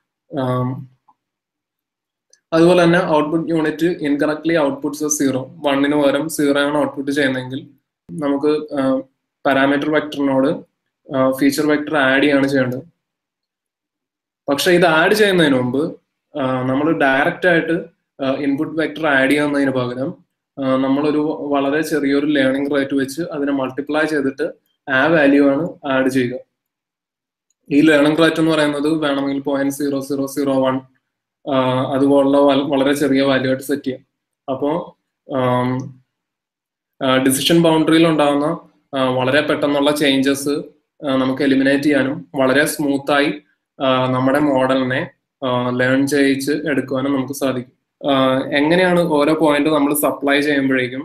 അതുപോലെ തന്നെ output unit incorrectly outputs zero വണ്ണിന് പകരം സീറോ ആണ് ഔട്ട്പുട്ട് ചെയ്യുന്നതെങ്കിൽ നമുക്ക് പാരാമീറ്റർ വെക്ടറിനോട് ഫീച്ചർ വെക്ടർ ആഡ് ചെയ്യാണ് ചെയ്യേണ്ടത് പക്ഷെ ഇത് ആഡ് ചെയ്യുന്നതിന് മുമ്പ് നമ്മൾ ഡയറക്റ്റ് ആയിട്ട് ഇൻപുട്ട് വെക്ടർ ആഡ് ചെയ്യുന്നതിന് പകരം നമ്മളൊരു വളരെ ചെറിയൊരു ലേണിംഗ് റേറ്റ് വെച്ച് അതിനെ മൾട്ടിപ്ലൈ ചെയ്തിട്ട് ആ വാല്യൂ ആണ് ആഡ് ചെയ്യുക ഈ ലേണിംഗ് റേറ്റ് എന്ന് പറയുന്നത് വേണമെങ്കിൽ point zero zero zero one അതുപോലുള്ള വളരെ ചെറിയ വാല്യൂ ആയിട്ട് സെറ്റ് ചെയ്യാം അപ്പോൾ ഡിസിഷൻ ബൗണ്ടറിയിൽ ഉണ്ടാകുന്ന വളരെ പെട്ടെന്നുള്ള ചേഞ്ചസ് നമുക്ക് എലിമിനേറ്റ് ചെയ്യാനും വളരെ സ്മൂത്തായി നമ്മുടെ മോഡലിനെ ലേൺ ചെയ്യിച്ച് എടുക്കുവാനും നമുക്ക് സാധിക്കും എങ്ങനെയാണ് ഓരോ പോയിന്റ് നമ്മൾ സപ്ലൈ ചെയ്യുമ്പോഴേക്കും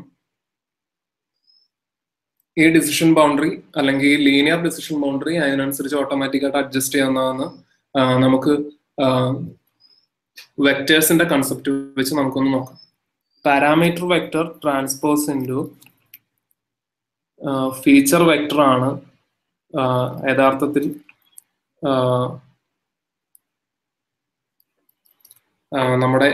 ഈ ഡിസിഷൻ ബൗണ്ടറി അല്ലെങ്കിൽ ഈ ലീനിയർ ഡിസിഷൻ ബൗണ്ടറി അതിനനുസരിച്ച് ഓട്ടോമാറ്റിക്കായിട്ട് അഡ്ജസ്റ്റ് ചെയ്യാവുന്നതെന്ന് നമുക്ക് വെക്ടേഴ്സിന്റെ കൺസെപ്റ്റ് വെച്ച് നമുക്കൊന്ന് നോക്കാം parameter vector transpose into feature vector ആണ് യഥാർത്ഥത്തിൽ നമ്മുടെ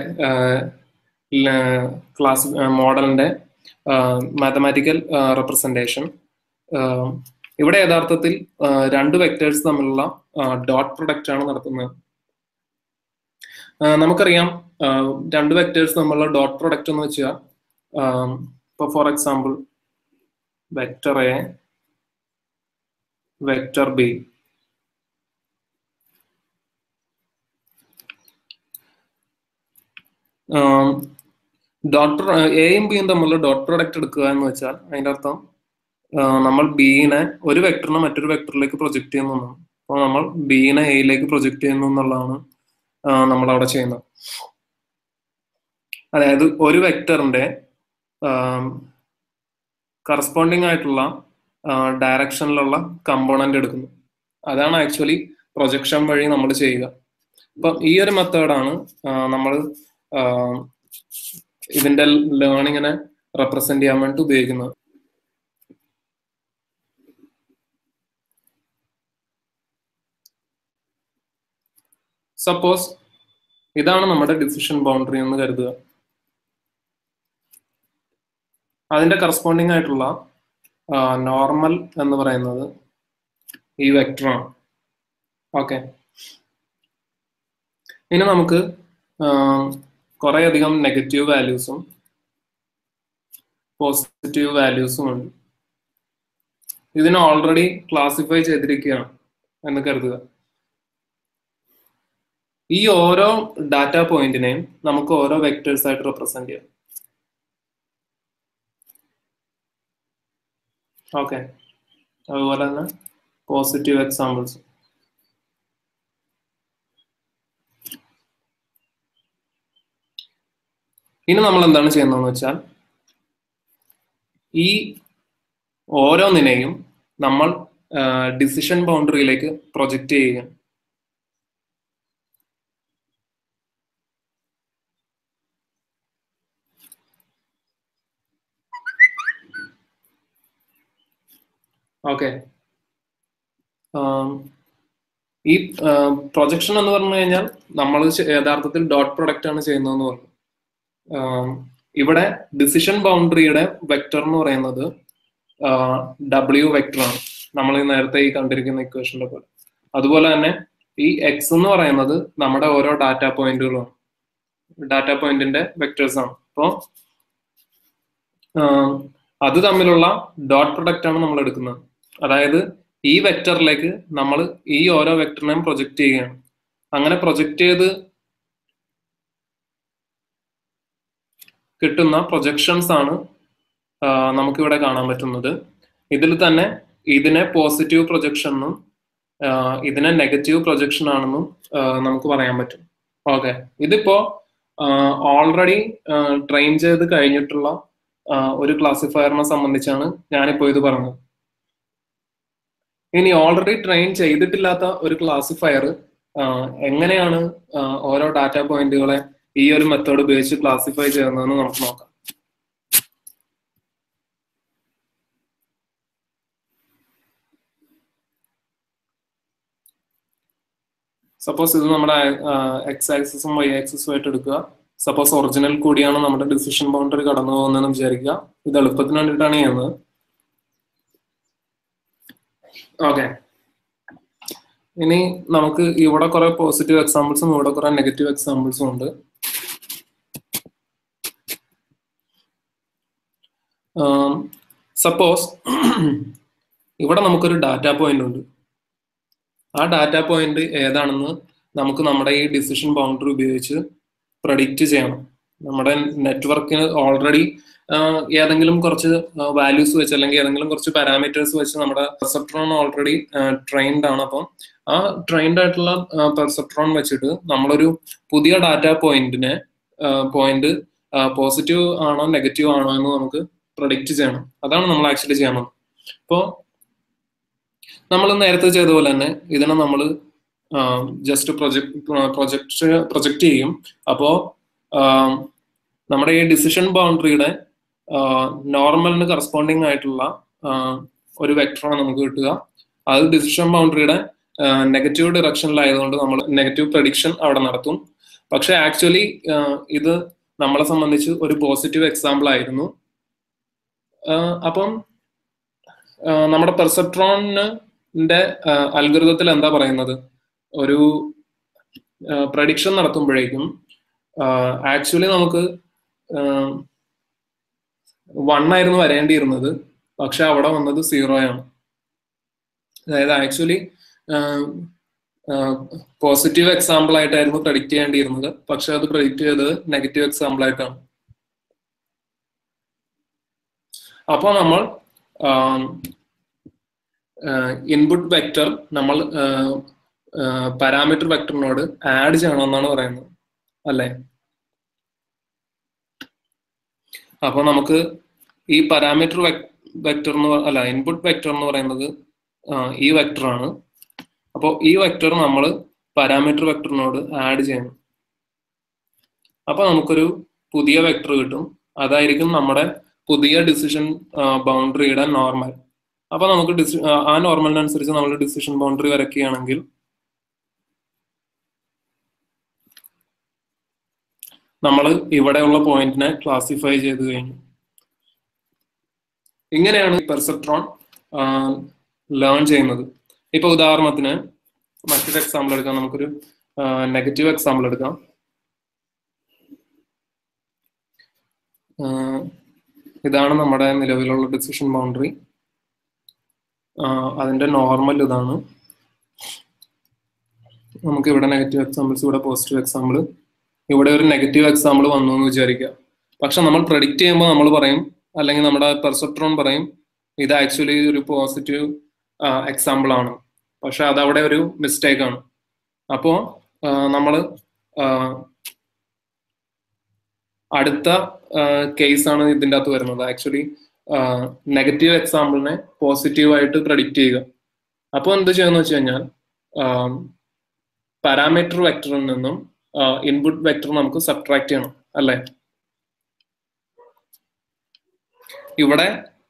ക്ലാസ് മോഡലിന്റെ മാത്തമാറ്റിക്കൽ റെപ്രസെൻറ്റേഷൻ ഇവിടെ യഥാർത്ഥത്തിൽ രണ്ട് വെക്ടേഴ്സ് തമ്മിലുള്ള ഡോട്ട് പ്രൊഡക്റ്റ് ആണ് നടത്തുന്നത് നമുക്കറിയാം രണ്ട് വെക്ടേഴ്സ് തമ്മിലുള്ള ഡോട്ട് പ്രൊഡക്റ്റ് എന്ന് വെച്ചാൽ ഇപ്പൊ for example vector A vector B dot എയും ബിയും തമ്മിലുള്ള ഡോട്ട് പ്രൊഡക്റ്റ് എടുക്കുക എന്ന് വെച്ചാൽ അതിന്റെ അർത്ഥം നമ്മൾ ബിനെ ഒരു വെക്ടറിനെ മറ്റൊരു വെക്ടറിലേക്ക് പ്രൊജക്ട് ചെയ്യുന്നതാണ് അപ്പോൾ നമ്മൾ ബിനെ എയിലേക്ക് പ്രൊജക്ട് ചെയ്യുന്നു എന്നുള്ളതാണ് നമ്മൾ അവിടെ ചെയ്യുന്നത് അതായത് ഒരു വെക്ടറിന്റെ കറസ്പോണ്ടിങ് ആയിട്ടുള്ള ഡയറക്ഷനിലുള്ള കമ്പോണന്റ് എടുക്കുന്നു അതാണ് ആക്ച്വലി പ്രൊജക്ഷൻ വഴി നമ്മൾ ചെയ്യുക അപ്പം ഈ ഒരു മെത്തേഡാണ് നമ്മൾ ഇതിന്റെ ലേണിങ്ങിനെ റെപ്രസെന്റ് ചെയ്യാൻ വേണ്ടി ഉപയോഗിക്കുന്നത് സപ്പോസ് ഇതാണ് നമ്മുടെ ഡിസിഷൻ ബൗണ്ടറി എന്ന് കരുതുക അതിന്റെ കറസ്പോണ്ടിങ് ആയിട്ടുള്ള നോർമൽ എന്ന് പറയുന്നത് ഈ വെക്ടറാണ് ഓക്കെ ഇനി നമുക്ക് കുറെ അധികം നെഗറ്റീവ് വാല്യൂസും പോസിറ്റീവ് വാല്യൂസും ഉണ്ട് ഇതിനെ ഓൾറെഡി ക്ലാസിഫൈ ചെയ്തിരിക്കുകയാണ് എന്ന് കരുതുക ഈ ഓരോ ഡാറ്റ പോയിന്റിനെയും നമുക്ക് ഓരോ വെക്ടേഴ്സ് ആയിട്ട് റെപ്രസെന്റ് ചെയ്യാം ഓക്കെ അതുപോലെ തന്നെ പോസിറ്റീവ് എക്സാമ്പിൾസ് ഇനി നമ്മൾ എന്താണ് ചെയ്യുന്നതെന്ന് വെച്ചാൽ ഈ ഓരോന്നിനെയും നമ്മൾ ഡിസിഷൻ ബൗണ്ടറിയിലേക്ക് പ്രൊജക്റ്റ് ചെയ്യുക ഓക്കെ ഈ പ്രൊജക്ഷൻ എന്ന് പറഞ്ഞു കഴിഞ്ഞാൽ നമ്മൾ യഥാർത്ഥത്തിൽ ഡോട്ട് പ്രൊഡക്റ്റ് ആണ് ചെയ്യുന്നതെന്ന് പറഞ്ഞു ഇവിടെ ഡിസിഷൻ ബൗണ്ടറിയുടെ വെക്ടർ എന്ന് പറയുന്നത് ഡബ്ല്യു വെക്ടർ ആണ് നമ്മൾ നേരത്തെ ഈ കണ്ടിരിക്കുന്ന ഇക്വേഷന്റെ പോലെ അതുപോലെ തന്നെ ഈ എക്സ് എന്ന് പറയുന്നത് നമ്മുടെ ഓരോ ഡാറ്റ പോയിന്റുകളാണ് ഡാറ്റ പോയിന്റിന്റെ വെക്ടേഴ്സ് ആണ് അപ്പോൾ അത് തമ്മിലുള്ള ഡോട്ട് പ്രൊഡക്റ്റ് ആണ് നമ്മൾ എടുക്കുന്നത് അതായത് ഈ വെക്ടറിലേക്ക് നമ്മൾ ഈ ഓരോ വെക്ടറിനെയും പ്രൊജക്ട് ചെയ്യുകയാണ് അങ്ങനെ പ്രൊജക്ട് ചെയ്ത് കിട്ടുന്ന പ്രൊജക്ഷൻസ് ആണ് നമുക്കിവിടെ കാണാൻ പറ്റുന്നത് ഇതിൽ തന്നെ ഇതിനെ പോസിറ്റീവ് പ്രൊജക്ഷൻ എന്നും ഇതിനെ നെഗറ്റീവ് പ്രൊജക്ഷൻ ആണെന്നും നമുക്ക് പറയാൻ പറ്റും ഓക്കെ ഇതിപ്പോ ഓൾറെഡി ട്രെയിൻ ചെയ്ത് കഴിഞ്ഞിട്ടുള്ള ഒരു ക്ലാസിഫയറിനെ സംബന്ധിച്ചാണ് ഞാനിപ്പോ ഇത് പറഞ്ഞത് ഇനി ഓൾറെഡി ട്രെയിൻ ചെയ്തിട്ടില്ലാത്ത ഒരു ക്ലാസിഫയർ എങ്ങനെയാണ് ഓരോ ഡാറ്റ പോയിന്റുകളെ ഈ ഒരു മെത്തേഡ് ഉപയോഗിച്ച് ക്ലാസിഫൈ ചെയ്യുന്നതെന്ന് നമുക്ക് നോക്കാം സപ്പോസ് ഇത് നമ്മുടെ എക്സ് ആക്സിസും വൈ ആക്സിസും ആയിട്ട് എടുക്കുക സപ്പോസ് ഒറിജിനൽ കൂടിയാണ് നമ്മുടെ ഡിസിഷൻ ബൗണ്ടറി കടന്നു പോകുന്നതെന്ന് വിചാരിക്കുക ഇത് എളുപ്പത്തിന് വേണ്ടിയിട്ടാണ് ചെയ്യുന്നത് ഓക്കെ ഇനി നമുക്ക് ഇവിടെ കുറെ പോസിറ്റീവ് എക്സാമ്പിൾസും ഇവിടെ കുറെ നെഗറ്റീവ് എക്സാമ്പിൾസും ഉണ്ട് സപ്പോസ് ഇവിടെ നമുക്കൊരു ഡാറ്റ പോയിന്റ് ഉണ്ട് ആ ഡാറ്റ പോയിന്റ് ഏതാണെന്ന് നമുക്ക് നമ്മുടെ ഈ ഡിസിഷൻ ബൗണ്ടറി ഉപയോഗിച്ച് പ്രഡിക്റ്റ് ചെയ്യണം നമ്മുടെ നെറ്റ്വർക്കിന് ഓൾറെഡി ഏതെങ്കിലും കുറച്ച് വാല്യൂസ് വെച്ച് അല്ലെങ്കിൽ ഏതെങ്കിലും കുറച്ച് പാരാമീറ്റേഴ്സ് വെച്ച് നമ്മുടെ പെർസെപ്ട്രോൺ ഓൾറെഡി ട്രെയിൻഡ് ആണ് അപ്പം ആ ട്രെയിൻഡ് ആയിട്ടുള്ള പെർസെപ്ട്രോൺ വെച്ചിട്ട് നമ്മളൊരു പുതിയ ഡാറ്റ പോയിന്റിനെ പോയിന്റ് പോസിറ്റീവ് ആണോ നെഗറ്റീവ് ആണോ എന്ന് നമുക്ക് പ്രൊഡിക്റ്റ് ചെയ്യണം അതാണ് നമ്മൾ ആക്ച്വലി ചെയ്യണം അപ്പോൾ നമ്മൾ നേരത്തെ ചെയ്ത പോലെ തന്നെ ഇതിനെ നമ്മൾ ജസ്റ്റ് പ്രൊജക്ട് പ്രൊജക്ട് പ്രൊജക്ട് ചെയ്യും അപ്പോൾ നമ്മുടെ ഈ ഡിസിഷൻ ബൗണ്ടറിയുടെ നോർമലിന് കറസ്പോണ്ടിങ് ആയിട്ടുള്ള ഒരു വെക്ടറാണ് നമുക്ക് കിട്ടുക അത് ഡിസിഷൻ ബൗണ്ടറിയുടെ നെഗറ്റീവ് ഡിറക്ഷനിലായതുകൊണ്ട് നമ്മൾ നെഗറ്റീവ് പ്രഡിക്ഷൻ അവിടെ നടത്തും പക്ഷെ ആക്ച്വലി ഇത് നമ്മളെ സംബന്ധിച്ച് ഒരു പോസിറ്റീവ് എക്സാമ്പിൾ ആയിരുന്നു അപ്പം നമ്മുടെ പെർസെപ്ട്രോണിന്റെ അൽഗൃതത്തിൽ എന്താ പറയുന്നത് ഒരു പ്രഡിക്ഷൻ നടത്തുമ്പോഴേക്കും ആക്ച്വലി നമുക്ക് വൺ ആയിരുന്നു വരേണ്ടിയിരുന്നത് പക്ഷെ അവിടെ വന്നത് സീറോ ആണ് അതായത് ആക്ച്വലി പോസിറ്റീവ് എക്സാമ്പിൾ ആയിട്ടായിരുന്നു പ്രഡിക്റ്റ് ചെയ്യേണ്ടിയിരുന്നത് പക്ഷെ അത് പ്രഡിക്റ്റ് ചെയ്തത് നെഗറ്റീവ് എക്സാമ്പിൾ ആയിട്ടാണ് അപ്പോൾ നമ്മൾ ഇൻപുട്ട് വെക്ടർ നമ്മൾ പാരാമീറ്റർ വെക്ടറിനോട് ആഡ് ചെയ്യണമെന്നാണ് പറയുന്നത് അല്ലേ അപ്പോൾ നമുക്ക് ഈ പാരാമീറ്റർ വെക്ടർ എന്ന് അല്ല ഇൻപുട്ട് വെക്ടർ എന്ന് പറയുന്നത് ഈ വെക്ടറാണ് അപ്പോൾ ഈ വെക്ടർ നമ്മൾ പാരാമീറ്റർ വെക്ടറിനോട് ആഡ് ചെയ്യണം അപ്പോൾ നമുക്കൊരു പുതിയ വെക്ടർ കിട്ടും അതായിരിക്കും നമ്മുടെ പുതിയ ഡിസിഷൻ ബൗണ്ടറിയുടെ നോർമൽ അപ്പൊ നമുക്ക് ആ നോർമലിനനുസരിച്ച് നമ്മൾ ഡിസിഷൻ ബൗണ്ടറി വരയ്ക്കുകയാണെങ്കിൽ നമ്മൾ ഇവിടെയുള്ള പോയിന്റിനെ ക്ലാസിഫൈ ചെയ്ത് കഴിഞ്ഞു ഇങ്ങനെയാണ് പെർസെപ്ട്രോൺ ലേൺ ചെയ്യുന്നത് ഇപ്പൊ ഉദാഹരണത്തിന് മറ്റൊരു എക്സാമ്പിൾ എടുക്കാം നമുക്കൊരു നെഗറ്റീവ് എക്സാമ്പിൾ എടുക്കാം ഇതാണ് നമ്മുടെ നിലവിലുള്ള ഡിസിഷൻ ബൗണ്ടറി അതിന്റെ നോർമൽ ഇതാണ് നമുക്ക് ഇവിടെ നെഗറ്റീവ് എക്സാമ്പിൾസ് ഇവിടെ പോസിറ്റീവ് എക്സാമ്പിൾ ഇവിടെ ഒരു നെഗറ്റീവ് എക്സാമ്പിൾ വന്നു എന്ന് വിചാരിക്കുക പക്ഷെ നമ്മൾ പ്രഡിക്റ്റ് ചെയ്യുമ്പോൾ നമ്മൾ പറയും അല്ലെങ്കിൽ നമ്മുടെ പെർസെപ്ട്രോൺ പറയും ഇത് ആക്ച്വലി ഒരു പോസിറ്റീവ് എക്സാമ്പിൾ ആണ് പക്ഷെ അതവിടെ ഒരു മിസ്റ്റേക്ക് ആണ് അപ്പോ നമ്മൾ അടുത്ത കേസ് ആണ് ഇതിൻ്റെ അകത്ത് വരുന്നത് ആക്ച്വലി നെഗറ്റീവ് എക്സാമ്പിളിനെ പോസിറ്റീവ് ആയിട്ട് പ്രഡിക്റ്റ് ചെയ്യുക അപ്പോൾ എന്ത് ചെയ്യുന്ന വെച്ച് കഴിഞ്ഞാൽ പാരാമീറ്റർ വെക്ടറിൽ നിന്നും ഇൻപുട്ട് വെക്ടർ നമുക്ക് സബ്ട്രാക്ട് ചെയ്യണം അല്ലേ ഇവിടെ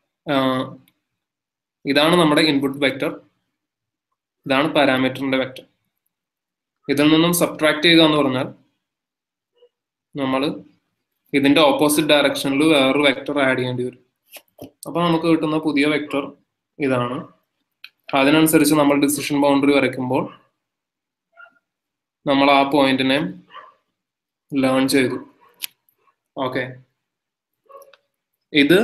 ഇതാണ് നമ്മുടെ ഇൻപുട്ട് വെക്ടർ ഇതാണ് പാരാമീറ്ററിന്റെ വെക്ടർ ഇതിൽ നിന്നും സബ്ട്രാക്ട് ചെയ്യുക എന്ന് പറഞ്ഞാൽ നമ്മൾ ഇതിന്റെ ഓപ്പോസിറ്റ് ഡയറക്ഷനിൽ വേറൊരു വെക്ടർ ആഡ് ചെയ്യേണ്ടി വരും അപ്പൊ നമുക്ക് കിട്ടുന്ന പുതിയ വെക്ടർ ഇതാണ് അതിനനുസരിച്ച് നമ്മൾ ഡിസിഷൻ ബൗണ്ടറി വരയ്ക്കുമ്പോൾ നമ്മൾ ആ പോയിന്റിനെ ലേൺ ചെയ്തു ഓക്കെ ഇത്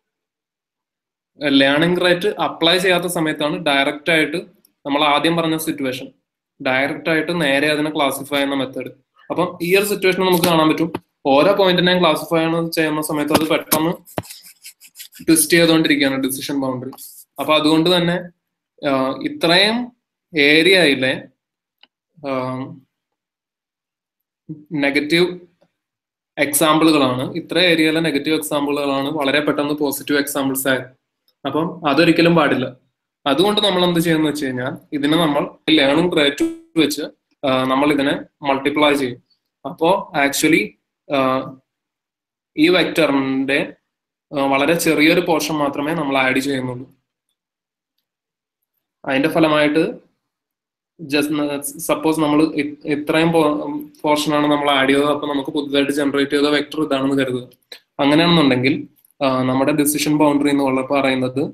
ലേണിംഗ് റേറ്റ് അപ്ലൈ ചെയ്യാത്ത സമയത്താണ് ഡയറക്റ്റ് ആയിട്ട് നമ്മൾ ആദ്യം പറഞ്ഞ സിറ്റുവേഷൻ ഡയറക്റ്റ് ആയിട്ട് നേരെ അതിനെ ക്ലാസിഫൈ ചെയ്യുന്ന മെത്തേഡ് അപ്പം ഈ ഒരു സിറ്റുവേഷൻ നമുക്ക് കാണാൻ പറ്റും ഓരോ പോയിന്റിനെയും ക്ലാസിഫൈ ചെയ്യുന്ന സമയത്ത് അത് പെട്ടെന്ന് ട്വിസ്റ്റ് ചെയ്തുകൊണ്ടിരിക്കുകയാണ് ഡിസിഷൻ ബൗണ്ടറി അപ്പൊ അതുകൊണ്ട് തന്നെ ഇത്രയും ഏരിയയിലെ നെഗറ്റീവ് എക്സാമ്പിളുകളാണ് ഇത്ര ഏരിയയിലെ നെഗറ്റീവ് എക്സാമ്പിളുകളാണ് വളരെ പെട്ടെന്ന് പോസിറ്റീവ് എക്സാമ്പിൾസ് ആയത് അപ്പം അതൊരിക്കലും പാടില്ല അതുകൊണ്ട് നമ്മൾ എന്ത് ചെയ്യുന്ന വെച്ച് കഴിഞ്ഞാൽ ഇതിനെ നമ്മൾ ലേണിംഗ് റേറ്റ് വെച്ച് നമ്മൾ ഇതിനെ മൾട്ടിപ്ലൈ ചെയ്യും അപ്പോ ആക്ച്വലി ഈ വെക്ടറിന്റെ വളരെ ചെറിയൊരു പോർഷൻ മാത്രമേ നമ്മൾ ആഡ് ചെയ്യുന്നുള്ളൂ അതിന്റെ ഫലമായിട്ട് ജസ്റ്റ് സപ്പോസ് നമ്മൾ ഇത്രയും പോർഷനാണ് നമ്മൾ ആഡ് ചെയ്തത് അപ്പൊ നമുക്ക് പുതുതായിട്ട് ജനറേറ്റ് ചെയ്ത വെക്ടർ ഇതാണെന്ന് കരുതുക അങ്ങനെയാണെന്നുണ്ടെങ്കിൽ നമ്മുടെ ഡിസിഷൻ ബൗണ്ടറി എന്ന് ഉള്ള പറയുന്നത്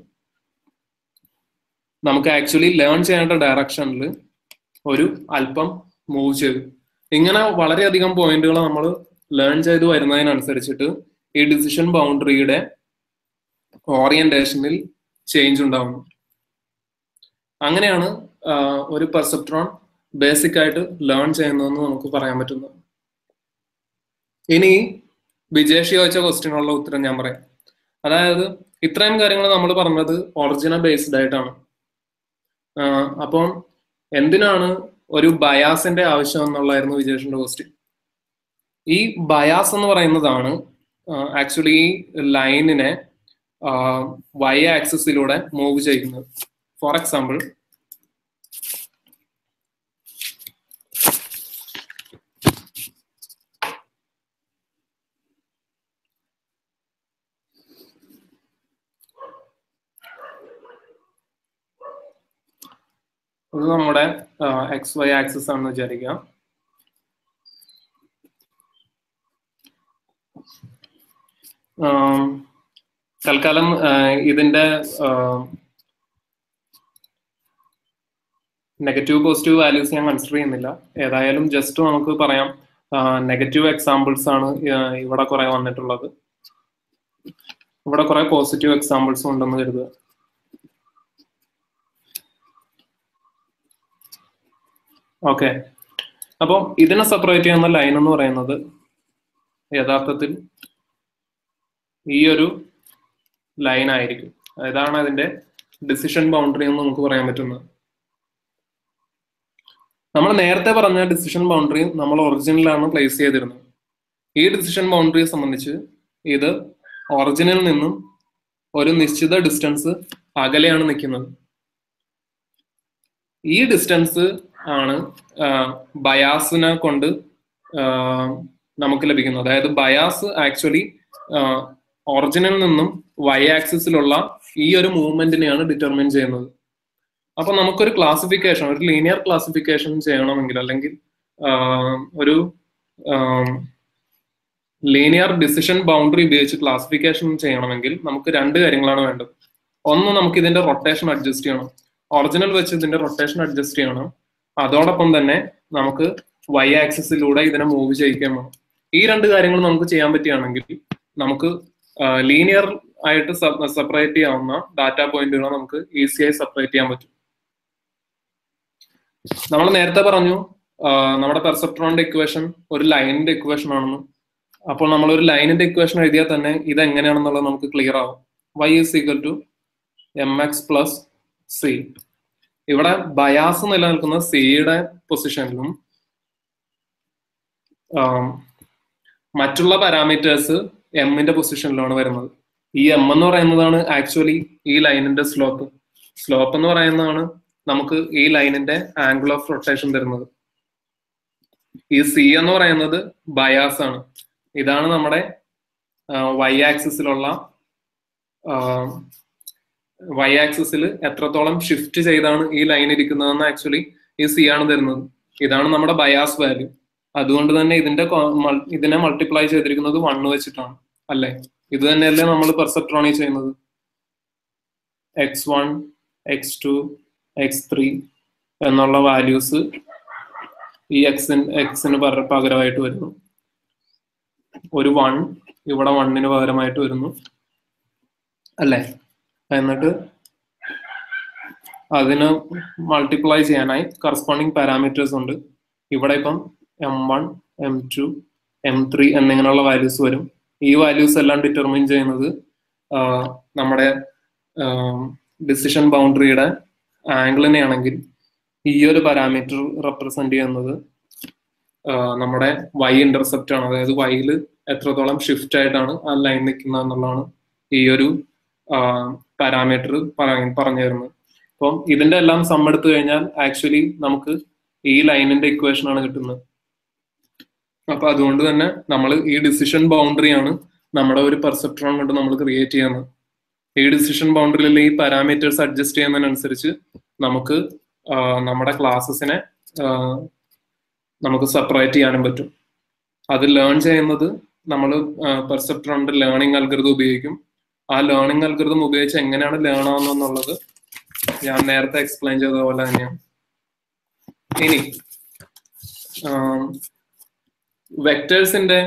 നമുക്ക് ആക്ച്വലി ലേൺ ചെയ്യേണ്ട ഡയറക്ഷനിൽ ഒരു അല്പം മൂവ് ചെയ്തു ഇങ്ങനെ വളരെയധികം പോയിന്റുകൾ നമ്മൾ ലേൺ ചെയ്ത് വരുന്നതിനനുസരിച്ചിട്ട് ഈ ഡിസിഷൻ ബൗണ്ടറിയുടെ ഓറിയന്റേഷനിൽ ചേഞ്ച് ഉണ്ടാവുന്നു അങ്ങനെയാണ് ഒരു പെർസെപ്ട്രോൺ ബേസിക് ആയിട്ട് ലേൺ ചെയ്യുന്നതെന്ന് നമുക്ക് പറയാൻ പറ്റുന്നത് ഇനി വിജേഷ് ചോദിച്ച ക്വസ്റ്റ്യനുള്ള ഉത്തരം ഞാൻ പറയാം അതായത് ഇത്രയും കാര്യങ്ങൾ നമ്മൾ പറഞ്ഞത് ഒറിജിനൽ ബേസ്ഡ് ആയിട്ടാണ് അപ്പം എന്തിനാണ് ഒരു ബയാസിന്റെ ആവശ്യം എന്നുള്ളായിരുന്നു വിജേഷിന്റെ ക്വസ്റ്റ്യൻ ഈ ബയാസ് എന്ന് പറയുന്നതാണ് ആക്ച്വലി ഈ ലൈനിനെ വൈ ആക്സിസിലൂടെ മൂവ് ചെയ്യുന്നത് ഫോർ എക്സാമ്പിൾ ഇത് നമ്മുടെ എക്സ് വൈ ആക്സിസ് ആണെന്ന് വിചാരിക്കാം തൽക്കാലം ഇതിന്റെ നെഗറ്റീവ് പോസിറ്റീവ് വാല്യൂസ് ഞാൻ കൺസിഡർ ചെയ്യുന്നില്ല ഏതായാലും ജസ്റ്റ് നമുക്ക് പറയാം നെഗറ്റീവ് എക്സാമ്പിൾസ് ആണ് ഇവിടെ കുറെ വന്നിട്ടുള്ളത് ഇവിടെ കുറെ പോസിറ്റീവ് എക്സാമ്പിൾസ് ഉണ്ടെന്ന് കരുതുക ഓക്കെ അപ്പം ഇതിനെ സെപ്പറേറ്റ് ചെയ്യുന്ന ലൈൻ എന്ന് പറയുന്നത് യഥാർത്ഥത്തിൽ ഈ ഒരു ലൈൻ ആയിരിക്കും ഇതാണ് അതിന്റെ ഡിസിഷൻ ബൗണ്ടറി എന്ന് നമുക്ക് പറയാൻ പറ്റുന്നത് നമ്മൾ നേരത്തെ പറഞ്ഞ ഡിസിഷൻ ബൗണ്ടറി നമ്മൾ ഒറിജിനലാണ് പ്ലേസ് ചെയ്തിരുന്നത് ഈ ഡിസിഷൻ ബൗണ്ടറിയെ സംബന്ധിച്ച് ഇത് ഒറിജിനിൽ നിന്നും ഒരു നിശ്ചിത ഡിസ്റ്റൻസ് അകലെയാണ് നിൽക്കുന്നത് ഈ ഡിസ്റ്റൻസ് ആണ് ബയാസിനെ കൊണ്ട് നമുക്ക് ലഭിക്കുന്നത് അതായത് ബയാസ് ആക്ച്വലി ഒറിജിനിൽ നിന്നും വൈ ആക്സിസിലുള്ള ഈ ഒരു മൂവ്മെന്റിനെയാണ് ഡിറ്റർമിൻ ചെയ്യുന്നത് അപ്പൊ നമുക്കൊരു ക്ലാസിഫിക്കേഷൻ ഒരു ലീനിയർ ക്ലാസിഫിക്കേഷൻ ചെയ്യണമെങ്കിൽ അല്ലെങ്കിൽ ഒരു ലീനിയർ ഡിസിഷൻ ബൗണ്ടറി ഉപയോഗിച്ച് ക്ലാസിഫിക്കേഷൻ ചെയ്യണമെങ്കിൽ നമുക്ക് രണ്ട് കാര്യങ്ങളാണ് വേണ്ടത് ഒന്ന് നമുക്ക് ഇതിന്റെ റൊട്ടേഷൻ അഡ്ജസ്റ്റ് ചെയ്യണം ഒറിജിനൽ വെച്ച് ഇതിന്റെ റൊട്ടേഷൻ അഡ്ജസ്റ്റ് ചെയ്യണം അതോടൊപ്പം തന്നെ നമുക്ക് വൈ ആക്സിസിലൂടെ ഇതിനെ മൂവ് ചെയ്യിക്കാൻ വേണം ഈ രണ്ട് കാര്യങ്ങൾ നമുക്ക് ചെയ്യാൻ പറ്റുകയാണെങ്കിൽ നമുക്ക് ലീനിയർ ആയിട്ട് സെപ്പറേറ്റ് ചെയ്യാവുന്ന ഡാറ്റ പോയിന്റുകളെ നമുക്ക് ഈസിയായി സെപ്പറേറ്റ് ചെയ്യാൻ പറ്റും നമ്മൾ നേരത്തെ പറഞ്ഞു നമ്മുടെ പെർസെപ്ട്രോണിന്റെ ഇക്വേഷൻ ഒരു ലൈനിന്റെ ഇക്വേഷൻ ആണെന്ന് അപ്പോൾ നമ്മൾ ഒരു ലൈനിന്റെ ഇക്വേഷൻ എഴുതിയാൽ തന്നെ ഇത് എങ്ങനെയാണെന്നുള്ളത് നമുക്ക് ക്ലിയർ ആവും Y is equal to M X plus C ഇവിടെ ബയാസ് നിലനിൽക്കുന്ന സിയുടെ പൊസിഷനിലും മറ്റുള്ള പാരാമീറ്റേഴ്സ് എമ്മിന്റെ പൊസിഷനിലാണ് വരുന്നത് ഈ എം എന്ന് പറയുന്നതാണ് ആക്ച്വലി ഈ ലൈനിന്റെ സ്ലോപ്പ് സ്ലോപ്പ് എന്ന് പറയുന്നതാണ് നമുക്ക് ഈ ലൈനിന്റെ ആംഗിൾ ഓഫ് റൊട്ടേഷൻ തരുന്നത് ഈ സി എന്ന് പറയുന്നത് ബയാസ് ആണ് ഇതാണ് നമ്മുടെ വൈ ആക്സിസിലുള്ള വൈ ആക്സിസിൽ എത്രത്തോളം ഷിഫ്റ്റ് ചെയ്താണ് ഈ ലൈൻ ഇരിക്കുന്നതെന്ന് ആക്ച്വലി ഈ സി ആണ് തരുന്നത് ഇതാണ് നമ്മുടെ ബയാസ് വാല്യൂ അതുകൊണ്ട് തന്നെ ഇതിന്റെ ഇതിനെ മൾട്ടിപ്ലൈ ചെയ്തിരിക്കുന്നത് വണ്ണ് വെച്ചിട്ടാണ് അല്ലെ ഇത് തന്നെയല്ലേ നമ്മൾ പെർസെപ്ട്രോണി ചെയ്യുന്നത് X one X two X three എന്നുള്ള വാല്യൂസ് ഈ എക്സിന് എക്സിന് പകരമായിട്ട് വരുന്നു ഒരു വൺ ഇവിടെ വണ്ണിന് പകരമായിട്ട് വരുന്നു അല്ലേ എന്നിട്ട് അതിന് മൾട്ടിപ്ലൈ ചെയ്യാനായി കറസ്പോണ്ടിങ് പാരാമീറ്റേഴ്സ് ഉണ്ട് ഇവിടെ ഇപ്പം M one M two M three എന്നിങ്ങനെയുള്ള വാല്യൂസ് വരും ഈ വാല്യൂസ് എല്ലാം ഡിറ്റർമിൻ ചെയ്യുന്നത് നമ്മുടെ ഡിസിഷൻ ബൗണ്ടറിയുടെ ആംഗിളിനെ ആണെങ്കിൽ ഈ ഒരു പാരാമീറ്റർ റെപ്രസെന്റ് ചെയ്യുന്നത് നമ്മുടെ വൈ ഇന്റർസെപ്റ്റ് ആണ് അതായത് വൈയിൽ എത്രത്തോളം ഷിഫ്റ്റ് ആയിട്ടാണ് ആ ലൈൻ നിൽക്കുന്നത് എന്നുള്ളതാണ് ഈ ഒരു പാരാമീറ്റർ പറഞ്ഞു തരുന്നത് അപ്പം ഇതിന്റെ എല്ലാം സം എടുത്തു കഴിഞ്ഞാൽ ആക്ച്വലി നമുക്ക് ഈ ലൈനിന്റെ ഇക്വേഷൻ ആണ് കിട്ടുന്നത് അപ്പൊ അതുകൊണ്ട് തന്നെ നമ്മൾ ഈ ഡിസിഷൻ ബൗണ്ടറി ആണ് നമ്മുടെ ഒരു പെർസെപ്ട്രോൺ കൊണ്ട് നമ്മൾ ക്രിയേറ്റ് ചെയ്യുന്നത് ഈ ഡിസിഷൻ ബൗണ്ടറിയിൽ ഈ പാരാമീറ്റേഴ്സ് അഡ്ജസ്റ്റ് ചെയ്യുന്നതിനനുസരിച്ച് നമുക്ക് നമ്മുടെ ക്ലാസ്സസിനെ നമുക്ക് സെപ്പറേറ്റ് ചെയ്യാനും പറ്റും അത് ലേൺ ചെയ്യുന്നത് നമ്മൾ പെർസെപ്ട്രോണിന്റെ ലേണിംഗ് അൽഗൃതം ഉപയോഗിക്കും ആ ലേണിംഗ് അൽഗൃതം ഉപയോഗിച്ച് എങ്ങനെയാണ് ലേൺ ആവുന്നതെന്നുള്ളത് ഞാൻ നേരത്തെ എക്സ്പ്ലെയിൻ ചെയ്ത പോലെ തന്നെയാണ് ഇനി വെക്ടേഴ്സിന്റെ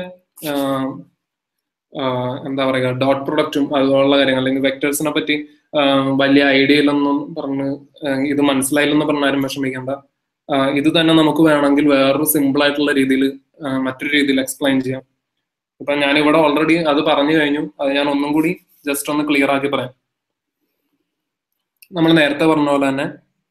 എന്താ പറയുക ഡോട്ട് പ്രൊഡക്റ്റും അതുപോലുള്ള കാര്യങ്ങൾ അല്ലെങ്കിൽ വെക്ടേഴ്സിനെ പറ്റി വലിയ ഐഡിയ ഇല്ലെന്നും പറഞ്ഞ് ഇത് മനസ്സിലായില്ലെന്ന് പറഞ്ഞാലും വിഷമിക്കേണ്ട ഇത് തന്നെ നമുക്ക് വേണമെങ്കിൽ വേറൊരു സിമ്പിൾ ആയിട്ടുള്ള രീതിയിൽ മറ്റൊരു രീതിയിൽ എക്സ്പ്ലെയിൻ ചെയ്യാം ഇപ്പൊ ഞാൻ ഇവിടെ ഓൾറെഡി അത് പറഞ്ഞു കഴിഞ്ഞു അത് ഞാൻ ഒന്നും കൂടി ജസ്റ്റ് ഒന്ന് ക്ലിയർ ആക്കി പറയാം നമ്മൾ നേരത്തെ പറഞ്ഞ പോലെ തന്നെ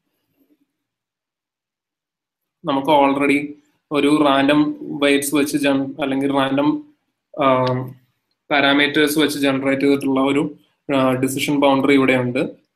നമുക്ക് ഓൾറെഡി ഒരു റാൻഡം വെയ്റ്റ്സ് വെച്ച് ജൻ അല്ലെങ്കിൽ റാൻഡം പാരാമീറ്റേഴ്സ് വെച്ച് ജനറേറ്റ് ചെയ്തിട്ടുള്ള ഒരു ഡിസിഷൻ ബൗണ്ടറി ഇവിടെ ഉണ്ട്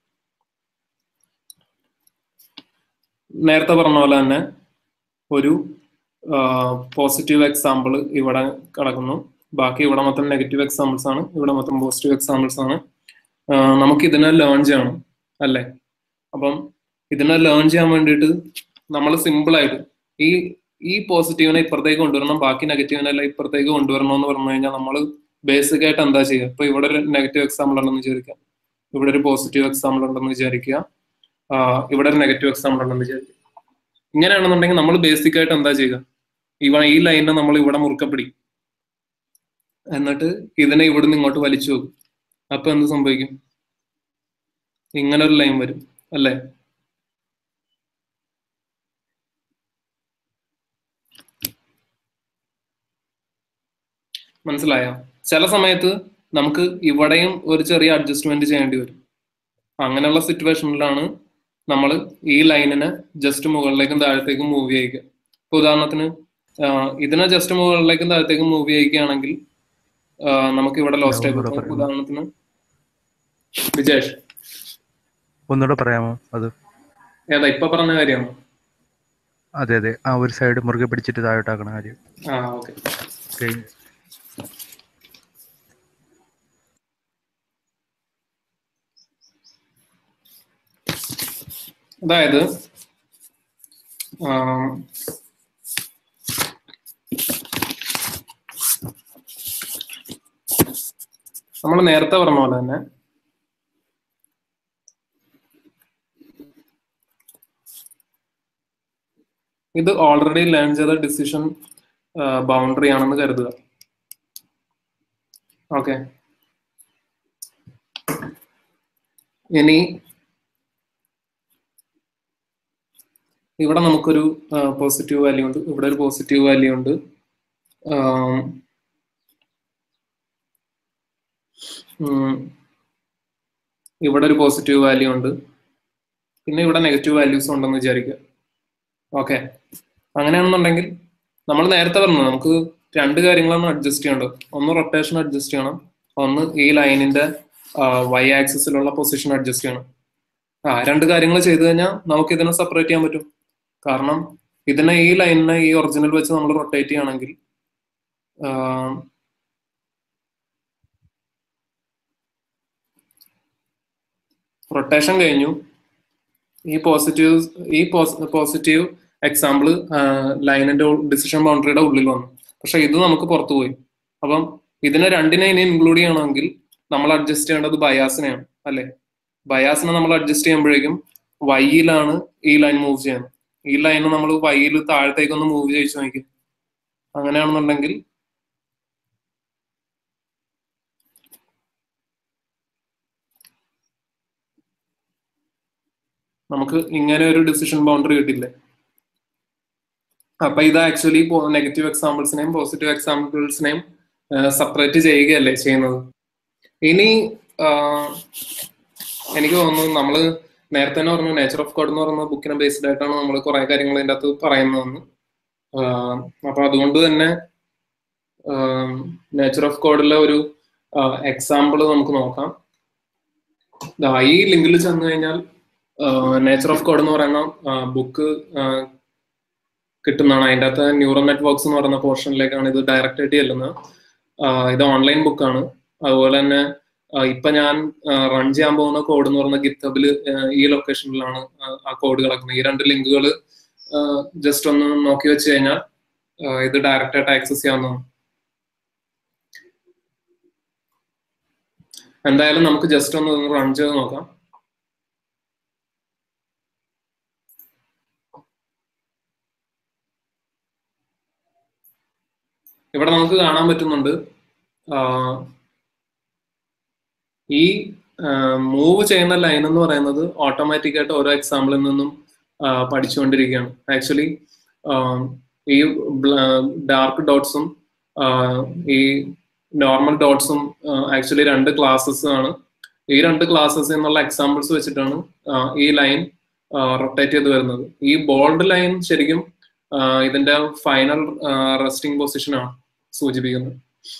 നേരത്തെ പറഞ്ഞ പോലെ തന്നെ ഒരു പോസിറ്റീവ് എക്സാമ്പിൾ ഇവിടെ കിടക്കുന്നു ബാക്കി ഇവിടെ മൊത്തം നെഗറ്റീവ് എക്സാമ്പിൾസ് ആണ് ഇവിടെ മൊത്തം പോസിറ്റീവ് എക്സാമ്പിൾസ് ആണ് നമുക്ക് ഇതിനെ ലേൺ ചെയ്യണം അല്ലേ അപ്പം ഇതിനെ ലേൺ ചെയ്യാൻ വേണ്ടിയിട്ട് നമ്മൾ സിമ്പിൾ ആയിട്ട് ഈ ഈ പോസിറ്റീവിനെ ഇപ്പുറത്തേക്ക് കൊണ്ടുവരണം ബാക്കി നെഗറ്റീവിനെല്ലാം ഇപ്പുറത്തേക്ക് കൊണ്ടുവരണം എന്ന് പറഞ്ഞു കഴിഞ്ഞാൽ നമ്മൾ ബേസിക് ആയിട്ട് എന്താ ചെയ്യുക ഇപ്പൊ ഇവിടെ ഒരു നെഗറ്റീവ് എക്സാമ്പിൾ ഉണ്ടെന്ന് വിചാരിക്കാം ഇവിടെ ഒരു പോസിറ്റീവ് എക്സാമ്പിൾ ഉണ്ടെന്ന് വിചാരിക്കുക ഇവിടെ ഒരു നെഗറ്റീവ് എക്സാമ്പിൾ ഉണ്ടെന്ന് വിചാരിക്കുക ഇങ്ങനെയാണെന്നുണ്ടെങ്കിൽ നമ്മൾ ബേസിക് ആയിട്ട് എന്താ ചെയ്യുക ഇവ ഈ ലൈനിനെ നമ്മൾ ഇവിടെ മുറുക്കപ്പിടി എന്നിട്ട് ഇതിനെ ഇവിടുന്ന് ഇങ്ങോട്ട് വലിച്ചു പോകും അപ്പൊ എന്ത് സംഭവിക്കും ഇങ്ങനെ ഒരു ലൈൻ വരും അല്ലേ മനസ്സിലായോ ചില സമയത്ത് നമുക്ക് ഇവിടെയും ഒരു ചെറിയ അഡ്ജസ്റ്റ്മെന്റ് ചെയ്യേണ്ടി വരും അങ്ങനെയുള്ള സിറ്റുവേഷനിലാണ് നമ്മൾ ഈ ലൈനിനെ ജസ്റ്റ് മുകളിലേക്കും താഴത്തേക്കും മൂവ് ചെയ്യിക്കുക ഇപ്പൊ ഉദാഹരണത്തിന് ഇതിനെ ജസ്റ്റ് മുകളിലേക്കും താഴത്തേക്കും മൂവ് ചെയ്യിക്കുകയാണെങ്കിൽ നമുക്ക് ഇവിടെ ലോസ്റ്റ് ആയി പോകും ഉദാഹരണത്തിന് വിജേഷ് ഒന്നുകൂടെ പറയാമോ അത് ഏതാ ഇപ്പൊ പറഞ്ഞ കാര്യമാണോ അതെ അതെ ആ ഒരു സൈഡ് മുറുകെ പിടിച്ചിട്ട് താഴോട്ടാക്കണ കാര്യം ആ ഓക്കെ ഓക്കെ അതായത് നമ്മൾ നേരത്തെ പറഞ്ഞ പോലെ തന്നെ ഇത് ഓൾറെഡി ലേൺ ചെയ്ത ഡിസിഷൻ ബൗണ്ടറി ആണെന്ന് കരുതുക ഓക്കെ ഇനി ഇവിടെ നമുക്കൊരു പോസിറ്റീവ് വാല്യൂ ഉണ്ട് ഇവിടെ ഒരു പോസിറ്റീവ് വാല്യൂ ഉണ്ട് ആം, ഉം, ഇവിടെ ഒരു പോസിറ്റീവ് വാല്യൂ ഉണ്ട് പിന്നെ ഇവിടെ നെഗറ്റീവ് വാല്യൂസ് ഉണ്ടെന്ന് വിചാരിക്കുക ഓക്കെ അങ്ങനെയാണെന്നുണ്ടെങ്കിൽ നമ്മൾ നേരത്തെ പറഞ്ഞു നമുക്ക് രണ്ട് കാര്യങ്ങളാണ് അഡ്ജസ്റ്റ് ചെയ്യേണ്ടത് ഒന്ന് റൊട്ടേഷൻ അഡ്ജസ്റ്റ് ചെയ്യണം ഒന്ന് ഈ ലൈനിന്റെ വൈ ആക്സിസിലുള്ള പൊസിഷൻ അഡ്ജസ്റ്റ് ചെയ്യണം ആ രണ്ട് കാര്യങ്ങൾ ചെയ്തു കഴിഞ്ഞാൽ നമുക്ക് ഇതിനെ സെപ്പറേറ്റ് ചെയ്യാൻ പറ്റും കാരണം ഇതിനെ ഈ ലൈനിനെ ഈ ഒറിജിനൽ വെച്ച് നമ്മൾ റൊട്ടേറ്റ് ചെയ്യുകയാണെങ്കിൽ റൊട്ടേഷൻ കഴിഞ്ഞു ഈ പോസിറ്റീവ് ഈ പോസിറ്റീവ് എക്സാമ്പിൾ ലൈനിന്റെ ഡിസിഷൻ ബൗണ്ടറിയുടെ ഉള്ളിൽ വന്നു പക്ഷെ ഇത് നമുക്ക് പുറത്തു പോയി അപ്പം ഇതിനെ രണ്ടിനെ ഇനി ഇൻക്ലൂഡ് ചെയ്യണമെങ്കിൽ നമ്മൾ അഡ്ജസ്റ്റ് ചെയ്യേണ്ടത് ബയാസിനെയാണ് അല്ലെ ബയാസിനെ നമ്മൾ അഡ്ജസ്റ്റ് ചെയ്യുമ്പോഴേക്കും വൈയിലാണ് ഈ ലൈൻ മൂവ് ചെയ്യുന്നത് ഈ ലൈൻ നമ്മൾ വൈയിൽ താഴത്തേക്കൊന്ന് മൂവ് ചെയ്യിച്ചു നോക്കും അങ്ങനെയാണെന്നുണ്ടെങ്കിൽ നമുക്ക് ഇങ്ങനെ ഒരു ഡിസിഷൻ ബൗണ്ടറി കിട്ടില്ലേ അപ്പൊ ഇത് ആക്ച്വലി നെഗറ്റീവ് എക്സാമ്പിൾസിനെയും പോസിറ്റീവ് എക്സാമ്പിൾസിനെയും സെപ്പറേറ്റ് ചെയ്യുകയല്ലേ ചെയ്യുന്നത് ഇനി എനിക്ക് തോന്നുന്നു നമ്മള് നേരത്തെ തന്നെ പറഞ്ഞു നേച്ചർ ഓഫ് കോഡ് എന്ന് പറയുന്ന ബുക്കിനെ ബേസ്ഡ് ആയിട്ടാണ് നമ്മൾ കുറെ കാര്യങ്ങൾ ഇതിൻ്റെ അകത്ത് പറയുന്നതെന്ന് അപ്പൊ അതുകൊണ്ട് തന്നെ നേച്ചർ ഓഫ് കോഡിലെ ഒരു എക്സാമ്പിൾ നമുക്ക് നോക്കാം ഈ ലിങ്കിൽ ചെന്ന് കഴിഞ്ഞാൽ നേച്ചർ ഓഫ് കോഡ് എന്ന് പറയുന്ന ബുക്ക് കിട്ടുന്നതാണ് അതിൻ്റെ അകത്ത് ന്യൂറൽ നെറ്റ്വർക്ക്സ് എന്ന് പറയുന്ന പോർഷനിലേക്കാണ് ഇത് ഡയറക്റ്റ് ആയിട്ട് ചെല്ലുന്നത് ഇത് ഓൺലൈൻ ബുക്കാണ് അതുപോലെ തന്നെ ഇപ്പൊ ഞാൻ റൺ ചെയ്യാൻ പോകുന്ന കോഡ് എന്ന് പറയുന്ന ഗിത്തബിൽ ഈ ലൊക്കേഷനിലാണ് ആ കോഡ് കിടക്കുന്നത് ഈ രണ്ട് ലിങ്കുകൾ ജസ്റ്റ് ഒന്ന് നോക്കി വെച്ച് കഴിഞ്ഞാൽ ഇത് ഡയറക്റ്റ് ആയിട്ട് ആക്സസ് ചെയ്യാവുന്നതാണ് എന്തായാലും നമുക്ക് ജസ്റ്റ് ഒന്ന് റൺ ചെയ്ത് നോക്കാം ഇവിടെ നമുക്ക് കാണാൻ പറ്റുന്നുണ്ട് ഈ മൂവ് ചെയ്യുന്ന ലൈൻ എന്ന് പറയുന്നത് ഓട്ടോമാറ്റിക് ആയിട്ട് ഓരോ എക്സാമ്പിളിൽ നിന്നും പഠിച്ചുകൊണ്ടിരിക്കുകയാണ് ആക്ച്വലി ഈ ഡാർക്ക് ഡോട്ട്സും ഈ നോർമൽ ഡോട്ട്സും ആക്ച്വലി രണ്ട് ക്ലാസ്സസ് ആണ് ഈ രണ്ട് ക്ലാസ്സസ് എന്നുള്ള എക്സാമ്പിൾസ് വെച്ചിട്ടാണ് ഈ ലൈൻ റൊട്ടേറ്റ് ചെയ്ത് വരുന്നത് ഈ ബോൾഡ് ലൈൻ ശരിക്കും ഇതിന്റെ ഫൈനൽ റെസ്റ്റിംഗ് പൊസിഷൻ ആണ് സൂചിപ്പിക്കുന്നത്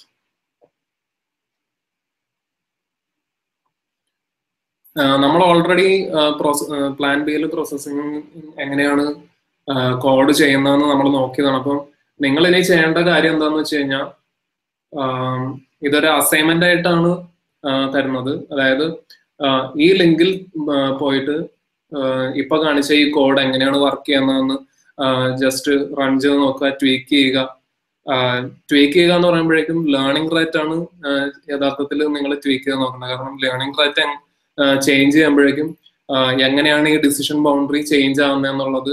നമ്മൾ ഓൾറെഡി പ്ലാൻ ബിയിൽ പ്രോസസ്സിംഗ് എങ്ങനെയാണ് കോഡ് ചെയ്യുന്നതെന്ന് നമ്മൾ നോക്കിയതാണ് അപ്പം നിങ്ങൾ ഇനി ചെയ്യേണ്ട കാര്യം എന്താണെന്ന് വെച്ച് കഴിഞ്ഞാൽ ഇതൊരു അസൈൻമെന്റ് ആയിട്ടാണ് തരുന്നത് അതായത് ഈ ലിങ്കിൽ പോയിട്ട് ഇപ്പൊ കാണിച്ച ഈ കോഡ് എങ്ങനെയാണ് വർക്ക് ചെയ്യുന്നതെന്ന് ജസ്റ്റ് റൺ ചെയ്ത് നോക്കുക ട്വീക്ക് ചെയ്യുക ട്വീക്ക് ചെയ്യുക എന്ന് പറയുമ്പോഴേക്കും ലേണിംഗ് റേറ്റ് ആണ് യഥാർത്ഥത്തിൽ നിങ്ങൾ ട്വീക്ക് ചെയ്ത് നോക്കുന്നത് കാരണം ലേണിംഗ് റേറ്റ് ചേഞ്ച് ചെയ്യുമ്പോഴേക്കും എങ്ങനെയാണ് ഈ ഡിസിഷൻ ബൗണ്ടറി ചേഞ്ച് ആവുന്നത് എന്നുള്ളത്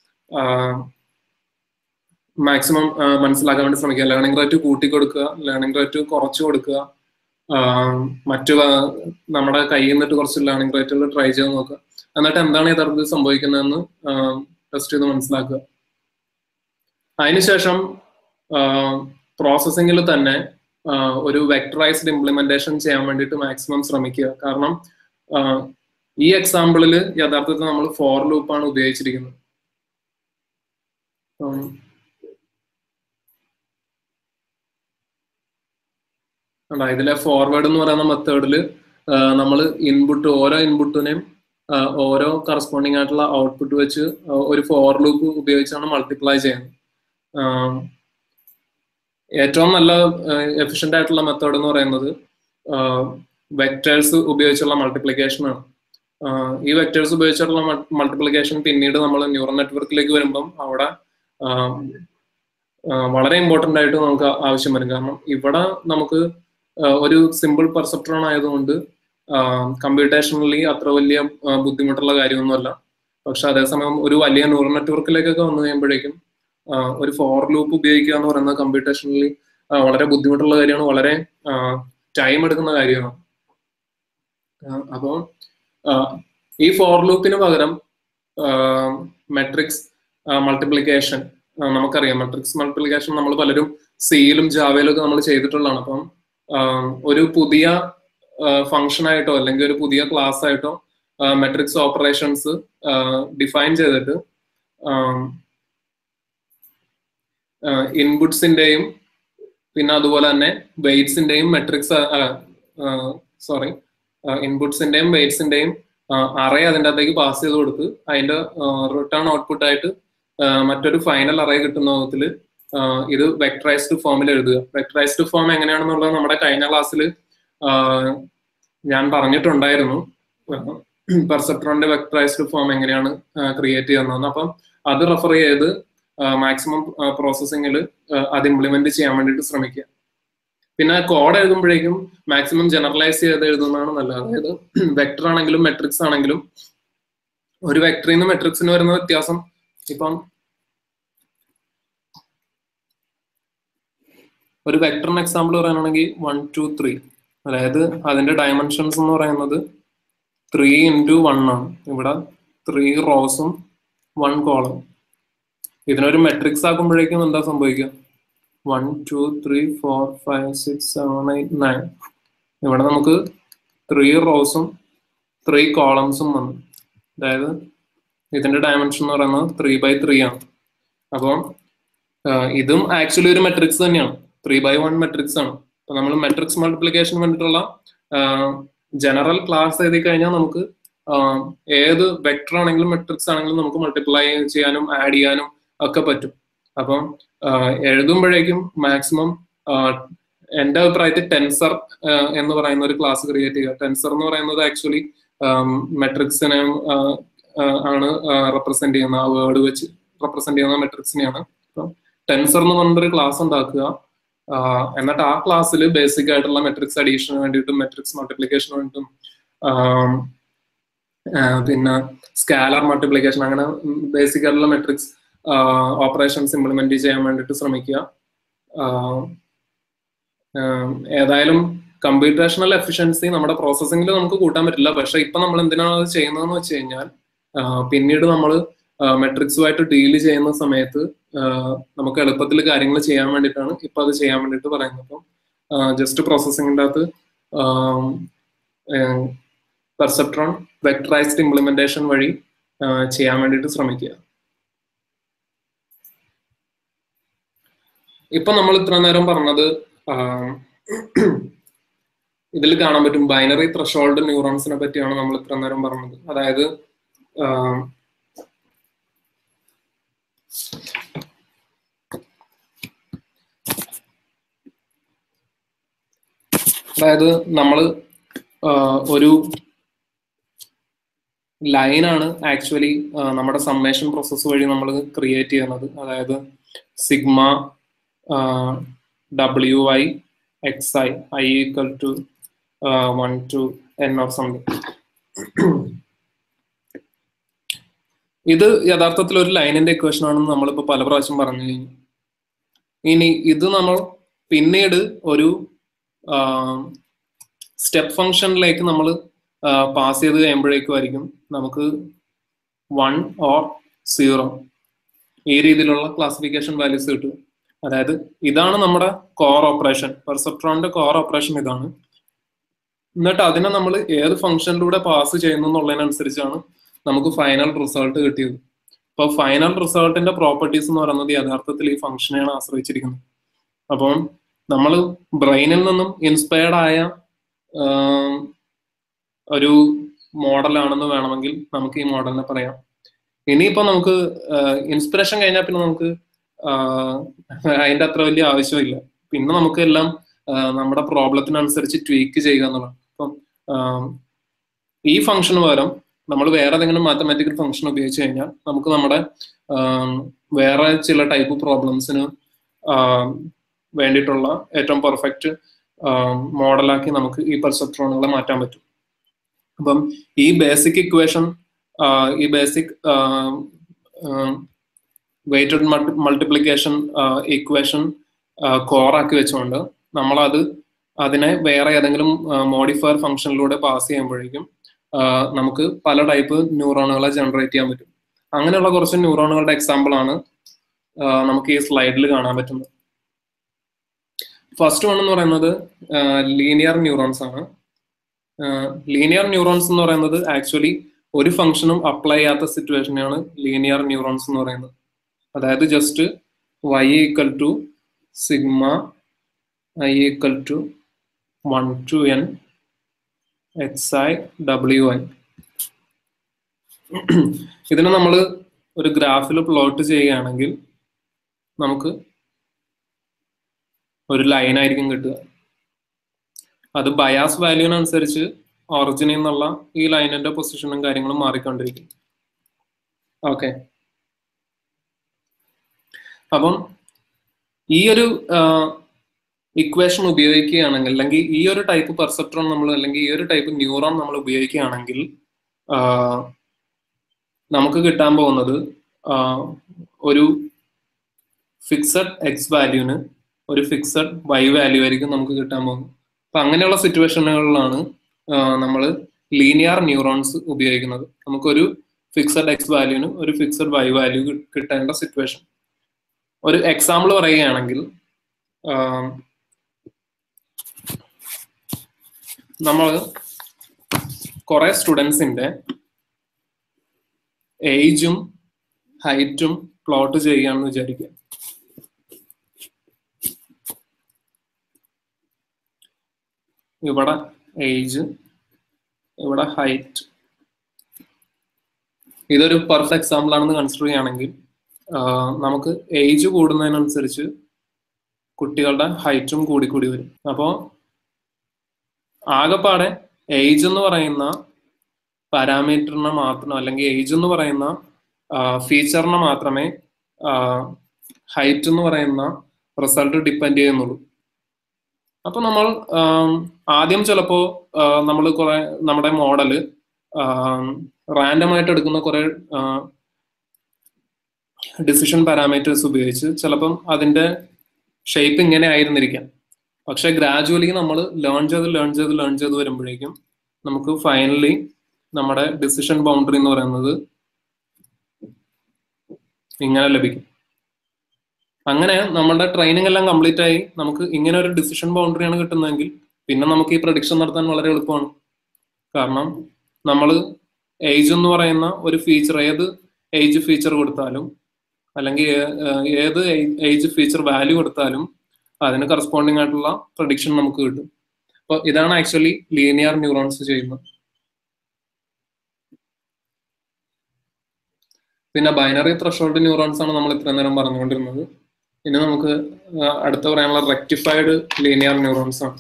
മാക്സിമം മനസ്സിലാക്കാൻ വേണ്ടി ശ്രമിക്കുക ലേണിംഗ് റേറ്റ് കൂട്ടി കൊടുക്കുക ലേണിംഗ് റേറ്റ് കുറച്ച് കൊടുക്കുക മറ്റു നമ്മുടെ കയ്യിൽ നിന്നിട്ട് കുറച്ച് ലേണിംഗ് റേറ്റുകൾ ട്രൈ ചെയ്ത് നോക്കുക എന്നിട്ട് എന്താണ് യഥാർത്ഥത്തിൽ സംഭവിക്കുന്നതെന്ന് ടെസ്റ്റ് ചെയ്ത് മനസ്സിലാക്കുക അതിനുശേഷം പ്രോസസ്സിങ്ങിൽ തന്നെ ഒരു വെക്ടറൈസ്ഡ് ഇംപ്ലിമെന്റേഷൻ ചെയ്യാൻ വേണ്ടിയിട്ട് മാക്സിമം ശ്രമിക്കുക കാരണം ഈ എക്സാമ്പിളിൽ യഥാർത്ഥത്തിൽ നമ്മൾ ഫോർ ലൂപ്പാണ് ഉപയോഗിച്ചിരിക്കുന്നത് ഇതിലെ ഫോർവേഡ് എന്ന് പറയുന്ന മെത്തേഡിൽ നമ്മൾ ഇൻപുട്ട് ഓരോ ഇൻപുട്ടിനെയും ഓരോ കറസ്പോണ്ടിങ് ആയിട്ടുള്ള ഔട്ട്പുട്ട് വെച്ച് ഒരു ഫോർ ലൂപ്പ് ഉപയോഗിച്ചാണ് മൾട്ടിപ്ലൈ ചെയ്യുന്നത് ഏറ്റവും നല്ല എഫിഷ്യന്റ് ആയിട്ടുള്ള മെത്തേഡ് എന്ന് പറയുന്നത് വെക്ടേഴ്സ് ഉപയോഗിച്ചുള്ള മൾട്ടിപ്ലിക്കേഷൻ ആണ് ഈ വെക്ടേഴ്സ് ഉപയോഗിച്ചുള്ള മൾട്ടിപ്ലിക്കേഷൻ പിന്നീട് നമ്മൾ ന്യൂറൽ നെറ്റ്വർക്കിലേക്ക് വരുമ്പം അവിടെ വളരെ ഇമ്പോർട്ടന്റ് ആയിട്ട് നമുക്ക് ആവശ്യം വരും കാരണം ഇവിടെ നമുക്ക് ഒരു സിമ്പിൾ പെർസെപ്ട്രോൺ ആയതുകൊണ്ട് കമ്പ്യൂട്ടേഷണലി അത്ര വലിയ ബുദ്ധിമുട്ടുള്ള കാര്യമൊന്നുമല്ല പക്ഷെ അതേസമയം ഒരു വലിയ ന്യൂറൽ നെറ്റ്വർക്കിലേക്കൊക്കെ വന്നു കഴിയുമ്പോഴേക്കും ഒരു ഫോർ ലൂപ്പ് ഉപയോഗിക്കുക എന്ന് പറയുന്നത് കമ്പ്യൂട്ടേഷണലി വളരെ ബുദ്ധിമുട്ടുള്ള കാര്യമാണ് വളരെ ടൈം എടുക്കുന്ന കാര്യമാണ് അപ്പോൾ ഈ ഫോർ ലൂപ്പിന് പകരം മെട്രിക്സ് മൾട്ടിപ്ലിക്കേഷൻ നമുക്കറിയാം മെട്രിക്സ് മൾട്ടിപ്ലിക്കേഷൻ നമ്മൾ പലരും സിയിലും ജാവയിലും ഒക്കെ നമ്മൾ ചെയ്തിട്ടുള്ളതാണ് അപ്പം ഒരു പുതിയ ഫംഗ്ഷൻ ആയിട്ടോ അല്ലെങ്കിൽ ഒരു പുതിയ ക്ലാസ് ആയിട്ടോ മെട്രിക്സ് ഓപ്പറേഷൻസ് ഡിഫൈൻ ചെയ്തിട്ട് ഇൻപുട്സിന്റെയും പിന്നെ അതുപോലെ തന്നെ വെയ്റ്റ്സിന്റെയും മെട്രിക്സ് സോറി ഇൻപുട്സിന്റെയും വെയ്റ്റ്സിന്റെയും അറേ അതിൻ്റെ അകത്തേക്ക് പാസ് ചെയ്ത് കൊടുത്ത് അതിന്റെ റിട്ടേൺ ഔട്ട്പുട്ട് ആയിട്ട് മറ്റൊരു ഫൈനൽ അറേ കിട്ടുന്ന വിധത്തിൽ ഇത് വെക്ടറൈസ്ഡ് ഫോമിൽ എഴുതുക വെക്ടറൈസ്ഡ് ഫോം എങ്ങനെയാണെന്നുള്ളത് നമ്മുടെ കഴിഞ്ഞ ക്ലാസ്സിൽ ഞാൻ പറഞ്ഞിട്ടുണ്ടായിരുന്നു പെർസെപ്ട്രോണിന്റെ വെക്ടറൈസ്ഡ് ഫോം എങ്ങനെയാണ് ക്രിയേറ്റ് ചെയ്യുന്നതെന്ന് അപ്പം അത് റെഫർ ചെയ്ത് മാക്സിമം പ്രോസസ്സിങ്ങിൽ അത് ഇംപ്ലിമെന്റ് ചെയ്യാൻ വേണ്ടിയിട്ട് ശ്രമിക്കുക പിന്നെ കോഡ് എഴുതുമ്പോഴേക്കും മാക്സിമം ജനറലൈസ് ചെയ്ത് എഴുതുന്നതാണ് നല്ലത് അതായത് വെക്ടർ ആണെങ്കിലും മെട്രിക്സ് ആണെങ്കിലും ഒരു വെക്ടറിൽ നിന്ന് മെട്രിക്സിന് വരുന്ന വ്യത്യാസം ഇപ്പം ഒരു വെക്ടറിന് എക്സാമ്പിൾ പറയാനാണെങ്കിൽ വൺ ടു ത്രീ അതായത് അതിന്റെ ഡയമെൻഷൻസ് എന്ന് പറയുന്നത് ത്രീ ഇൻറ്റു വൺ ആണ് ഇവിടെ ത്രീ റോസും വൺ കോളം ഇതിനൊരു മെട്രിക്സ് ആക്കുമ്പോഴേക്കും എന്താ സംഭവിക്കുക one two three four five six seven eight nine ഇവിടെ നമുക്ക് ത്രീ റോസും ത്രീ കോളംസും വന്നു അതായത് ഇതിന്റെ ഡയമെൻഷൻ എന്ന് പറയുന്നത് ത്രീ ബൈ ത്രീ ആണ് അപ്പോൾ ഇതും ആക്ച്വലി ഒരു മെട്രിക്സ് തന്നെയാണ് ത്രീ ബൈ വൺ മെട്രിക്സ് ആണ് അപ്പൊ നമ്മൾ മെട്രിക്സ് മൾട്ടിപ്ലിക്കേഷൻ വേണ്ടിയിട്ടുള്ള ജനറൽ ക്ലാസ് എഴുതി കഴിഞ്ഞാൽ നമുക്ക് ഏത് വെക്ടർ ആണെങ്കിലും മെട്രിക്സ് ആണെങ്കിലും നമുക്ക് മൾട്ടിപ്ലൈ ചെയ്യാനും ആഡ് ചെയ്യാനും ഒക്കെ പറ്റും അപ്പം എഴുതുമ്പോഴേക്കും മാക്സിമം എന്റെ അഭിപ്രായത്തിൽ ടെൻസർ എന്ന് പറയുന്ന ഒരു ക്ലാസ് ക്രിയേറ്റ് ചെയ്യുക ടെൻസർ എന്ന് പറയുന്നത് ആക്ച്വലി മെട്രിക്സിനെ ആണ് റെപ്രസെന്റ് ചെയ്യുന്ന ആ വേർഡ് വെച്ച് റെപ്രസെന്റ് ചെയ്യുന്ന മെട്രിക്സിനെയാണ് അപ്പം ടെൻസർ എന്ന് പറഞ്ഞൊരു ക്ലാസ് ഉണ്ടാക്കുക എന്നിട്ട് ആ ക്ലാസ്സിൽ ബേസിക് ആയിട്ടുള്ള മെട്രിക്സ് അഡീഷന് വേണ്ടിയിട്ടും മെട്രിക്സ് മൾട്ടിപ്ലിക്കേഷന് വേണ്ടിയിട്ടും പിന്നെ സ്കാലർ മൾട്ടിപ്ലിക്കേഷൻ അങ്ങനെ ബേസിക് ആയിട്ടുള്ള മെട്രിക്സ് ഓപ്പറേഷൻസ് ഇംപ്ലിമെന്റ് ചെയ്യാൻ വേണ്ടിയിട്ട് ശ്രമിക്കുക ഏതായാലും കമ്പ്യൂട്ടേഷണൽ എഫിഷ്യൻസി നമ്മുടെ പ്രോസസ്സിംഗിൽ നമുക്ക് കൂട്ടാൻ പറ്റില്ല പക്ഷെ ഇപ്പൊ നമ്മൾ എന്തിനാണ് അത് ചെയ്യുന്നതെന്ന് വെച്ച് കഴിഞ്ഞാൽ പിന്നീട് നമ്മൾ മെട്രിക്സുമായിട്ട് ഡീൽ ചെയ്യുന്ന സമയത്ത് നമുക്ക് എളുപ്പത്തിൽ കാര്യങ്ങൾ ചെയ്യാൻ വേണ്ടിയിട്ടാണ് ഇപ്പൊ അത് ചെയ്യാൻ വേണ്ടിയിട്ട് പറയുന്നത് അപ്പം ജസ്റ്റ് പ്രോസസ്സിങ്ങിൻ്റെ അകത്ത് പെർസെപ്ട്രോൺ വെക്ടറൈസ്ഡ് ഇംപ്ലിമെന്റേഷൻ വഴി ചെയ്യാൻ വേണ്ടിയിട്ട് ശ്രമിക്കുക ഇപ്പൊ നമ്മൾ ഇത്ര നേരം പറഞ്ഞത് ഇതിൽ കാണാൻ പറ്റും ബൈനറി ത്രഷോൾഡ് ന്യൂറോൺസിനെ പറ്റിയാണ് നമ്മൾ ഇത്ര നേരം പറഞ്ഞത് അതായത് അതായത് നമ്മൾ ഒരു ലൈനാണ് ആക്ച്വലി നമ്മുടെ സമ്മേഷൻ പ്രോസസ്സ് വഴി നമ്മൾ ക്രിയേറ്റ് ചെയ്യുന്നത് അതായത് sigma W I X I I equal to one two N or something ഇത് യഥാർത്ഥത്തിൽ ഒരു ലൈനിന്റെ ഇക്വേഷൻ ആണെന്ന് നമ്മളിപ്പോ പല പ്രാവശ്യം പറഞ്ഞു കഴിഞ്ഞു ഇനി ഇത് നമ്മൾ പിന്നീട് ഒരു സ്റ്റെപ്പ് ഫംഗ്ഷനിലേക്ക് നമ്മൾ പാസ് ചെയ്ത് കഴിയുമ്പോഴേക്കും ആയിരിക്കും നമുക്ക് വൺ ഓർ സീറോ ഈ രീതിയിലുള്ള ക്ലാസിഫിക്കേഷൻ വാല്യൂസ് കിട്ടും അതായത് ഇതാണ് നമ്മുടെ കോർ ഓപ്പറേഷൻ പെർസെപ്ട്രോണിന്റെ കോർ ഓപ്പറേഷൻ ഇതാണ് എന്നിട്ട് അതിനെ നമ്മൾ ഏത് ഫംഗ്ഷനിലൂടെ പാസ് ചെയ്യുന്നു എന്നുള്ളതിനനുസരിച്ചാണ് നമുക്ക് ഫൈനൽ റിസൾട്ട് കിട്ടിയത് അപ്പൊ ഫൈനൽ റിസൾട്ടിന്റെ പ്രോപ്പർട്ടീസ് എന്ന് പറയുന്നത് യഥാർത്ഥത്തിൽ ഈ ഫംഗ്ഷനെയാണ് ആശ്രയിച്ചിരിക്കുന്നത് അപ്പം നമ്മൾ ബ്രെയിനിൽ നിന്നും ഇൻസ്പയർഡ് ആയ ഒരു മോഡലാണെന്ന് വേണമെങ്കിൽ നമുക്ക് ഈ മോഡലിനെ പറയാം ഇനിയിപ്പോ നമുക്ക് ഇൻസ്പിറേഷൻ കഴിഞ്ഞാൽ പിന്നെ നമുക്ക് അതിന്റെ അത്ര വലിയ ആവശ്യമില്ല പിന്നെ നമുക്ക് എല്ലാം നമ്മുടെ പ്രോബ്ലത്തിനനുസരിച്ച് ട്വീക്ക് ചെയ്യുക എന്നുള്ളത് അപ്പം ഈ ഫംഗ്ഷന് പകരം നമ്മൾ വേറെ ഏതെങ്കിലും മാത്തമാറ്റിക്കൽ ഫംഗ്ഷൻ ഉപയോഗിച്ച് കഴിഞ്ഞാൽ നമുക്ക് നമ്മുടെ വേറെ ചില ടൈപ്പ് പ്രോബ്ലംസിന് വേണ്ടിയിട്ടുള്ള ഏറ്റവും പെർഫെക്റ്റ് മോഡലാക്കി നമുക്ക് ഈ പെർസെപ്ട്രോണുകളെ മാറ്റാൻ പറ്റും അപ്പം ഈ ബേസിക് ഇക്വേഷൻ ഈ ബേസിക് വെയ്റ്റഡ് മൾട്ടിപ്ലിക്കേഷൻ ഇക്വേഷൻ കോറാക്കി വെച്ചുകൊണ്ട് നമ്മളത് അതിനെ വേറെ ഏതെങ്കിലും മോഡിഫയർ ഫംഗ്ഷനിലൂടെ പാസ് ചെയ്യുമ്പോഴേക്കും നമുക്ക് പല ടൈപ്പ് ന്യൂറോണുകളെ ജനറേറ്റ് ചെയ്യാൻ പറ്റും അങ്ങനെയുള്ള കുറച്ച് ന്യൂറോണുകളുടെ എക്സാമ്പിൾ ആണ് നമുക്ക് ഈ സ്ലൈഡിൽ കാണാൻ പറ്റുന്നത് ഫസ്റ്റ് വൺ എന്ന് പറയുന്നത് ലീനിയർ ന്യൂറോൺസ് ആണ് ലീനിയർ ന്യൂറോൺസ് എന്ന് പറയുന്നത് ആക്ച്വലി ഒരു ഫംഗ്ഷനും അപ്ലൈ ചെയ്യാത്ത സിറ്റുവേഷനെയാണ് ലീനിയർ ന്യൂറോൺസ് എന്ന് പറയുന്നത് അതായത് just Y equal to sigma I equal to one two N X I W I ഇതിനെ നമ്മൾ ഒരു ഗ്രാഫിൽ പ്ലോട്ട് ചെയ്യുകയാണെങ്കിൽ നമുക്ക് ഒരു ലൈൻ ആയിരിക്കും കിട്ടുക അത് ബയാസ് വാല്യൂവിനനുസരിച്ച് ഒറിജിനിൽ നിന്നുള്ള ഈ ലൈനിന്റെ പൊസിഷനും കാര്യങ്ങളും മാറിക്കൊണ്ടിരിക്കും ഓക്കെ അപ്പം ഈ ഒരു ഇക്വേഷൻ ഉപയോഗിക്കുകയാണെങ്കിൽ അല്ലെങ്കിൽ ഈ ഒരു ടൈപ്പ് പെർസെപ്ട്രോൺ നമ്മൾ അല്ലെങ്കിൽ ഈ ഒരു ടൈപ്പ് ന്യൂറോൺ നമ്മൾ ഉപയോഗിക്കുകയാണെങ്കിൽ നമുക്ക് കിട്ടാൻ പോകുന്നത് ഒരു ഫിക്സഡ് എക്സ് വാല്യൂന് ഒരു ഫിക്സഡ് വൈ വാല്യൂ ആയിരിക്കും നമുക്ക് കിട്ടാൻ പോകുന്നത് അപ്പൊ അങ്ങനെയുള്ള സിറ്റുവേഷനുകളിലാണ് നമ്മൾ ലീനിയർ ന്യൂറോൺസ് ഉപയോഗിക്കുന്നത് നമുക്കൊരു ഫിക്സഡ് എക്സ് വാല്യൂന് ഒരു ഫിക്സഡ് വൈ വാല്യൂ കിട്ടേണ്ട സിറ്റുവേഷൻ ഒരു എക്സാമ്പിൾ പറയുകയാണെങ്കിൽ നമ്മൾ കുറെ സ്റ്റുഡൻസിന്റെ ഏജും ഹൈറ്റും പ്ലോട്ട് ചെയ്യുകയാണെന്ന് വിചാരിക്കുക ഇവിടെ ഏജ് ഇവിടെ ഹൈറ്റ് ഇതൊരു പെർഫെക്റ്റ് എക്സാമ്പിൾ ആണെന്ന് കൺസിഡർ ചെയ്യുകയാണെങ്കിൽ നമുക്ക് ഏജ് കൂടുന്നതിനനുസരിച്ച് കുട്ടികളുടെ ഹൈറ്റും കൂടിക്കൂടി വരും അപ്പോൾ ആകെപ്പാടെ ഏജ് എന്ന് പറയുന്ന പാരാമീറ്ററിനെ മാത്രം അല്ലെങ്കിൽ ഏജ് എന്ന് പറയുന്ന ഫീച്ചറിനെ മാത്രമേ ഹൈറ്റ് എന്ന് പറയുന്ന റിസൾട്ട് ഡിപ്പെൻഡ് ചെയ്യുന്നുള്ളൂ അപ്പൊ നമ്മൾ ആദ്യം ചിലപ്പോ നമ്മൾ കുറെ നമ്മുടെ മോഡല് റാൻഡം ആയിട്ട് എടുക്കുന്ന കുറെ ഡിസിഷൻ പാരാമീറ്റേഴ്സ് ഉപയോഗിച്ച് ചിലപ്പം അതിന്റെ ഷേപ്പ് ഇങ്ങനെ ആയിരുന്നിരിക്കാം പക്ഷെ ഗ്രാജുവലി നമ്മൾ ലേൺ ചെയ്ത് ലേൺ ചെയ്ത് ലേൺ ചെയ്ത് വരുമ്പോഴേക്കും നമുക്ക് ഫൈനലി നമ്മുടെ ഡിസിഷൻ ബൗണ്ടറി എന്ന് പറയുന്നത് ഇങ്ങനെ ലഭിക്കും അങ്ങനെ നമ്മുടെ ട്രെയിനിങ് എല്ലാം കംപ്ലീറ്റ് ആയി നമുക്ക് ഇങ്ങനെ ഒരു ഡിസിഷൻ ബൗണ്ടറിയാണ് കിട്ടുന്നതെങ്കിൽ പിന്നെ നമുക്ക് ഈ പ്രഡിക്ഷൻ നടത്താൻ വളരെ എളുപ്പമാണ് കാരണം നമ്മൾ ഏജ് എന്ന് പറയുന്ന ഒരു ഫീച്ചർ ഏത് ഏജ് ഫീച്ചർ കൊടുത്താലും അല്ലെങ്കിൽ ഏത് ഏജ് ഫീച്ചർ വാല്യൂ കൊടുത്താലും അതിന് കറസ്പോണ്ടിങ് ആയിട്ടുള്ള പ്രഡിക്ഷൻ നമുക്ക് കിട്ടും അപ്പോൾ ഇതാണ് ആക്ച്വലി ലീനിയർ ന്യൂറോൺസ് ചെയ്യുന്നത് പിന്നെ ബൈനറി ത്രഷോൾഡ് ന്യൂറോൺസ് ആണ് നമ്മൾ ഇത്രയും നേരം പറഞ്ഞുകൊണ്ടിരുന്നത് ഇനി നമുക്ക് അടുത്ത പറയാനുള്ള റെക്ടിഫൈഡ് ലീനിയർ ന്യൂറോൺസ് ആണ്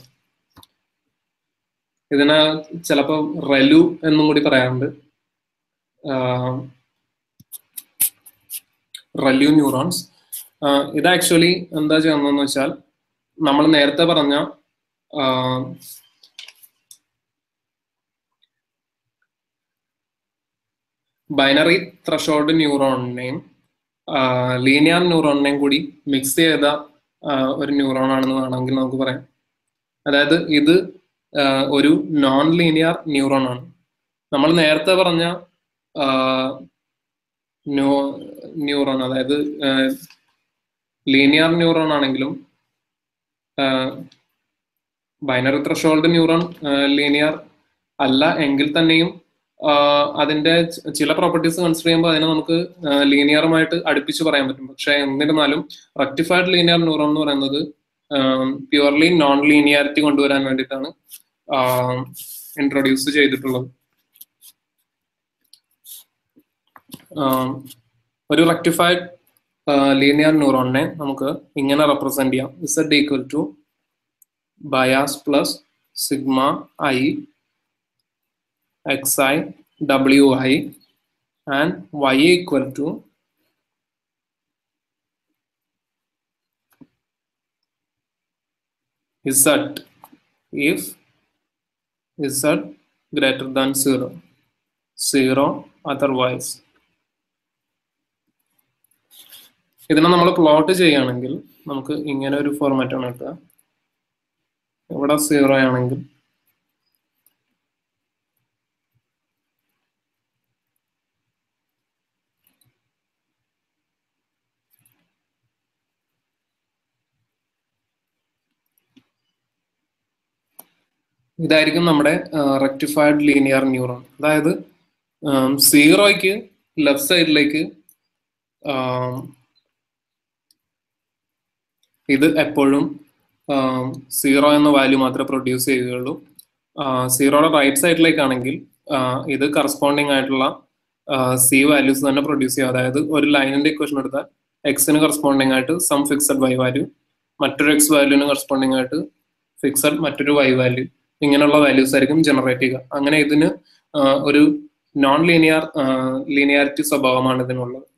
ഇതിനെ ചിലപ്പോൾ റെലു എന്നും കൂടി പറയാറുണ്ട് റെല്യൂ ന്യൂറോൺസ് ഇത് ആക്ച്വലി എന്താ ചെയ്യുന്നതെന്ന് വെച്ചാൽ നമ്മൾ നേരത്തെ പറഞ്ഞ ബൈനറി ത്രഷോൾഡ് ന്യൂറോണിനെയും ലീനിയർ ന്യൂറോണിനെയും കൂടി മിക്സ് ചെയ്ത ഒരു ന്യൂറോൺ ആണെന്ന് വേണമെങ്കിൽ നമുക്ക് പറയാം അതായത് ഇത് ഒരു നോൺ ലീനിയർ ന്യൂറോൺ ആണ് നമ്മൾ നേരത്തെ പറഞ്ഞ ന്യൂ ന്യൂറോൺ അതായത് ലീനിയർ ന്യൂറോൺ ആണെങ്കിലും ബൈനറി ത്രഷോൾഡ് ന്യൂറോൺ ലീനിയർ അല്ല എങ്കിൽ തന്നെയും അതിന്റെ ചില പ്രോപ്പർട്ടീസ് കൺസിഡർ ചെയ്യുമ്പോൾ അതിനെ നമുക്ക് ലീനിയറുമായിട്ട് അടുപ്പിച്ച് പറയാൻ പറ്റും പക്ഷെ എന്നിരുന്നാലും റെക്ടിഫൈഡ് ലീനിയർ ന്യൂറോൺ എന്ന് പറയുന്നത് പ്യുവർലി നോൺ ലീനിയാരിറ്റി കൊണ്ടുവരാൻ വേണ്ടിയിട്ടാണ് ഇൻട്രൊഡ്യൂസ് ചെയ്തിട്ടുള്ളത് ഒരു റെക്ടിഫൈഡ് ലീനിയർ ന്യൂറോണിനെ നമുക്ക് ഇങ്ങനെ റെപ്രസെന്റ് ചെയ്യാം Z equal to bias plus sigma I X I W I and Y equal to z if z greater than 0 0 otherwise ഇതിനെ നമ്മൾ പ്ലോട്ട് ചെയ്യുകയാണെങ്കിൽ നമുക്ക് ഇങ്ങനെ ഒരു ഫോർമാറ്റ് ആണ് കിട്ടുക ഇവിടെ സീറോ ആണെങ്കിൽ ഇതായിരിക്കും നമ്മുടെ റെക്ടിഫൈഡ് ലീനിയർ ന്യൂറോൺ അതായത് സീറോയ്ക്ക് ലെഫ്റ്റ് സൈഡിലേക്ക് ഇത് എപ്പോഴും സീറോ എന്ന വാല്യൂ മാത്രമേ പ്രൊഡ്യൂസ് ചെയ്യുകയുള്ളൂ സീറോയുടെ റൈറ്റ് സൈഡിലേക്കാണെങ്കിൽ ഇത് കറസ്പോണ്ടിങ് ആയിട്ടുള്ള സി വാല്യൂസ് തന്നെ പ്രൊഡ്യൂസ് ചെയ്യും അതായത് ഒരു ലൈനിന്റെ ഇക്വേഷൻ എടുത്താൽ എക്സിന് കറസ്പോണ്ടിങ് ആയിട്ട് സം ഫിക്സഡ് വൈ വാല്യൂ മറ്റൊരു എക്സ് വാല്യൂന് കറസ്പോണ്ടിങ് ആയിട്ട് ഫിക്സഡ് മറ്റൊരു വൈ വാല്യൂ ഇങ്ങനെയുള്ള വാല്യൂസ് ആയിരിക്കും ജനറേറ്റ് ചെയ്യുക അങ്ങനെ ഇതിന് ഒരു നോൺ ലീനിയർ ലീനിയാരിറ്റി സ്വഭാവമാണ് ഇതിനുള്ളത്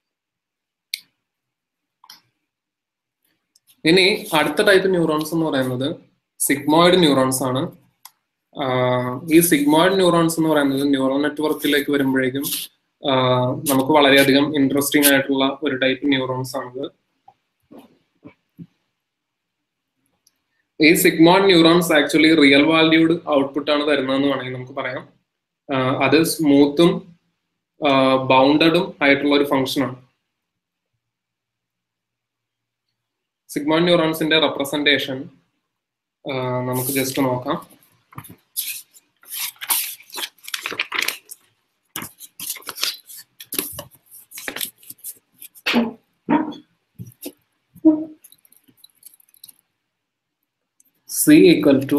ഇനി അടുത്ത ടൈപ്പ് ന്യൂറോൺസ് എന്ന് പറയുന്നത് സിഗ്മോയിഡ് ന്യൂറോൺസ് ആണ് ഈ സിഗ്മോയിഡ് ന്യൂറോൺസ് എന്ന് പറയുന്നത് ന്യൂറൽ നെറ്റ്വർക്കിലേക്ക് വരുമ്പോഴേക്കും നമുക്ക് വളരെയധികം ഇൻട്രസ്റ്റിംഗ് ആയിട്ടുള്ള ഒരു ടൈപ്പ് ന്യൂറോൺസ് ആണിത് ഈ sigmoid neurons actually real valued output ആണ് തരുന്നതെന്ന് വേണമെങ്കിൽ നമുക്ക് പറയാം അത് സ്മൂത്തും ബൗണ്ടഡും ആയിട്ടുള്ള ഒരു ഫംഗ്ഷനാണ് സിഗ്മോയിഡ് ന്യൂറോൺസിന്റെ റെപ്രസെന്റേഷൻ നമുക്ക് ജസ്റ്റ് നോക്കാം C equal to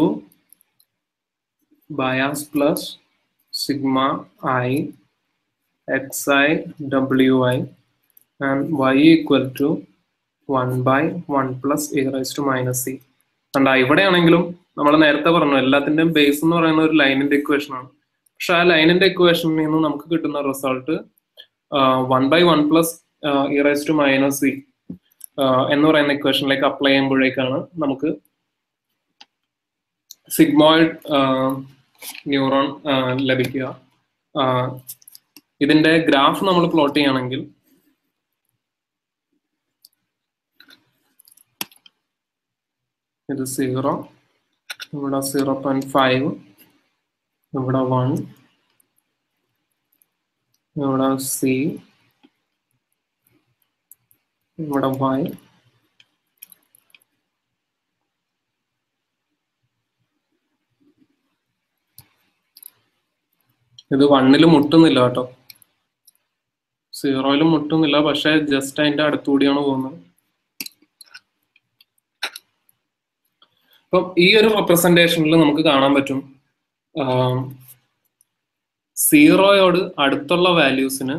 bias plus sigma i xi wi and y equal to 1 by 1 plus e raised to minus c കണ്ട ഇവിടെയാണെങ്കിലും നമ്മൾ നേരത്തെ പറഞ്ഞു എല്ലാത്തിന്റെയും ബേസ് എന്ന് പറയുന്ന ഒരു ലൈനിന്റെ ഇക്വേഷൻ ആണ് പക്ഷെ ആ ലൈനിന്റെ ഇക്വേഷനിൽ നിന്ന് നമുക്ക് കിട്ടുന്ന result one by one plus E raise to minus C എന്ന് പറയുന്ന ഇക്വേഷനിലേക്ക് അപ്ലൈ ചെയ്യുമ്പോഴേക്കാണ് നമുക്ക് സിഗ്മോയിഡ് ന്യൂറോൺ ലഭിക്കുക ഇതിന്റെ ഗ്രാഫ് നമ്മൾ പ്ലോട്ട് ചെയ്യുകയാണെങ്കിൽ ഇത് സീറോ ഇവിടെ സീറോ പോയിന്റ് ഫൈവ് ഇവിടെ വൺ ഇവിടെ സി ഇവിടെ വൈ ഇത് വണ്ണിൽ മുട്ടുന്നില്ല കേട്ടോ സീറോയിലും മുട്ടുന്നില്ല പക്ഷെ ജസ്റ്റ് അതിന്റെ അടുത്തുകൂടിയാണ് പോകുന്നത് അപ്പം ഈ ഒരു റെപ്രസെന്റേഷനിൽ നമുക്ക് കാണാൻ പറ്റും സീറോയോട് അടുത്തുള്ള വാല്യൂസിന്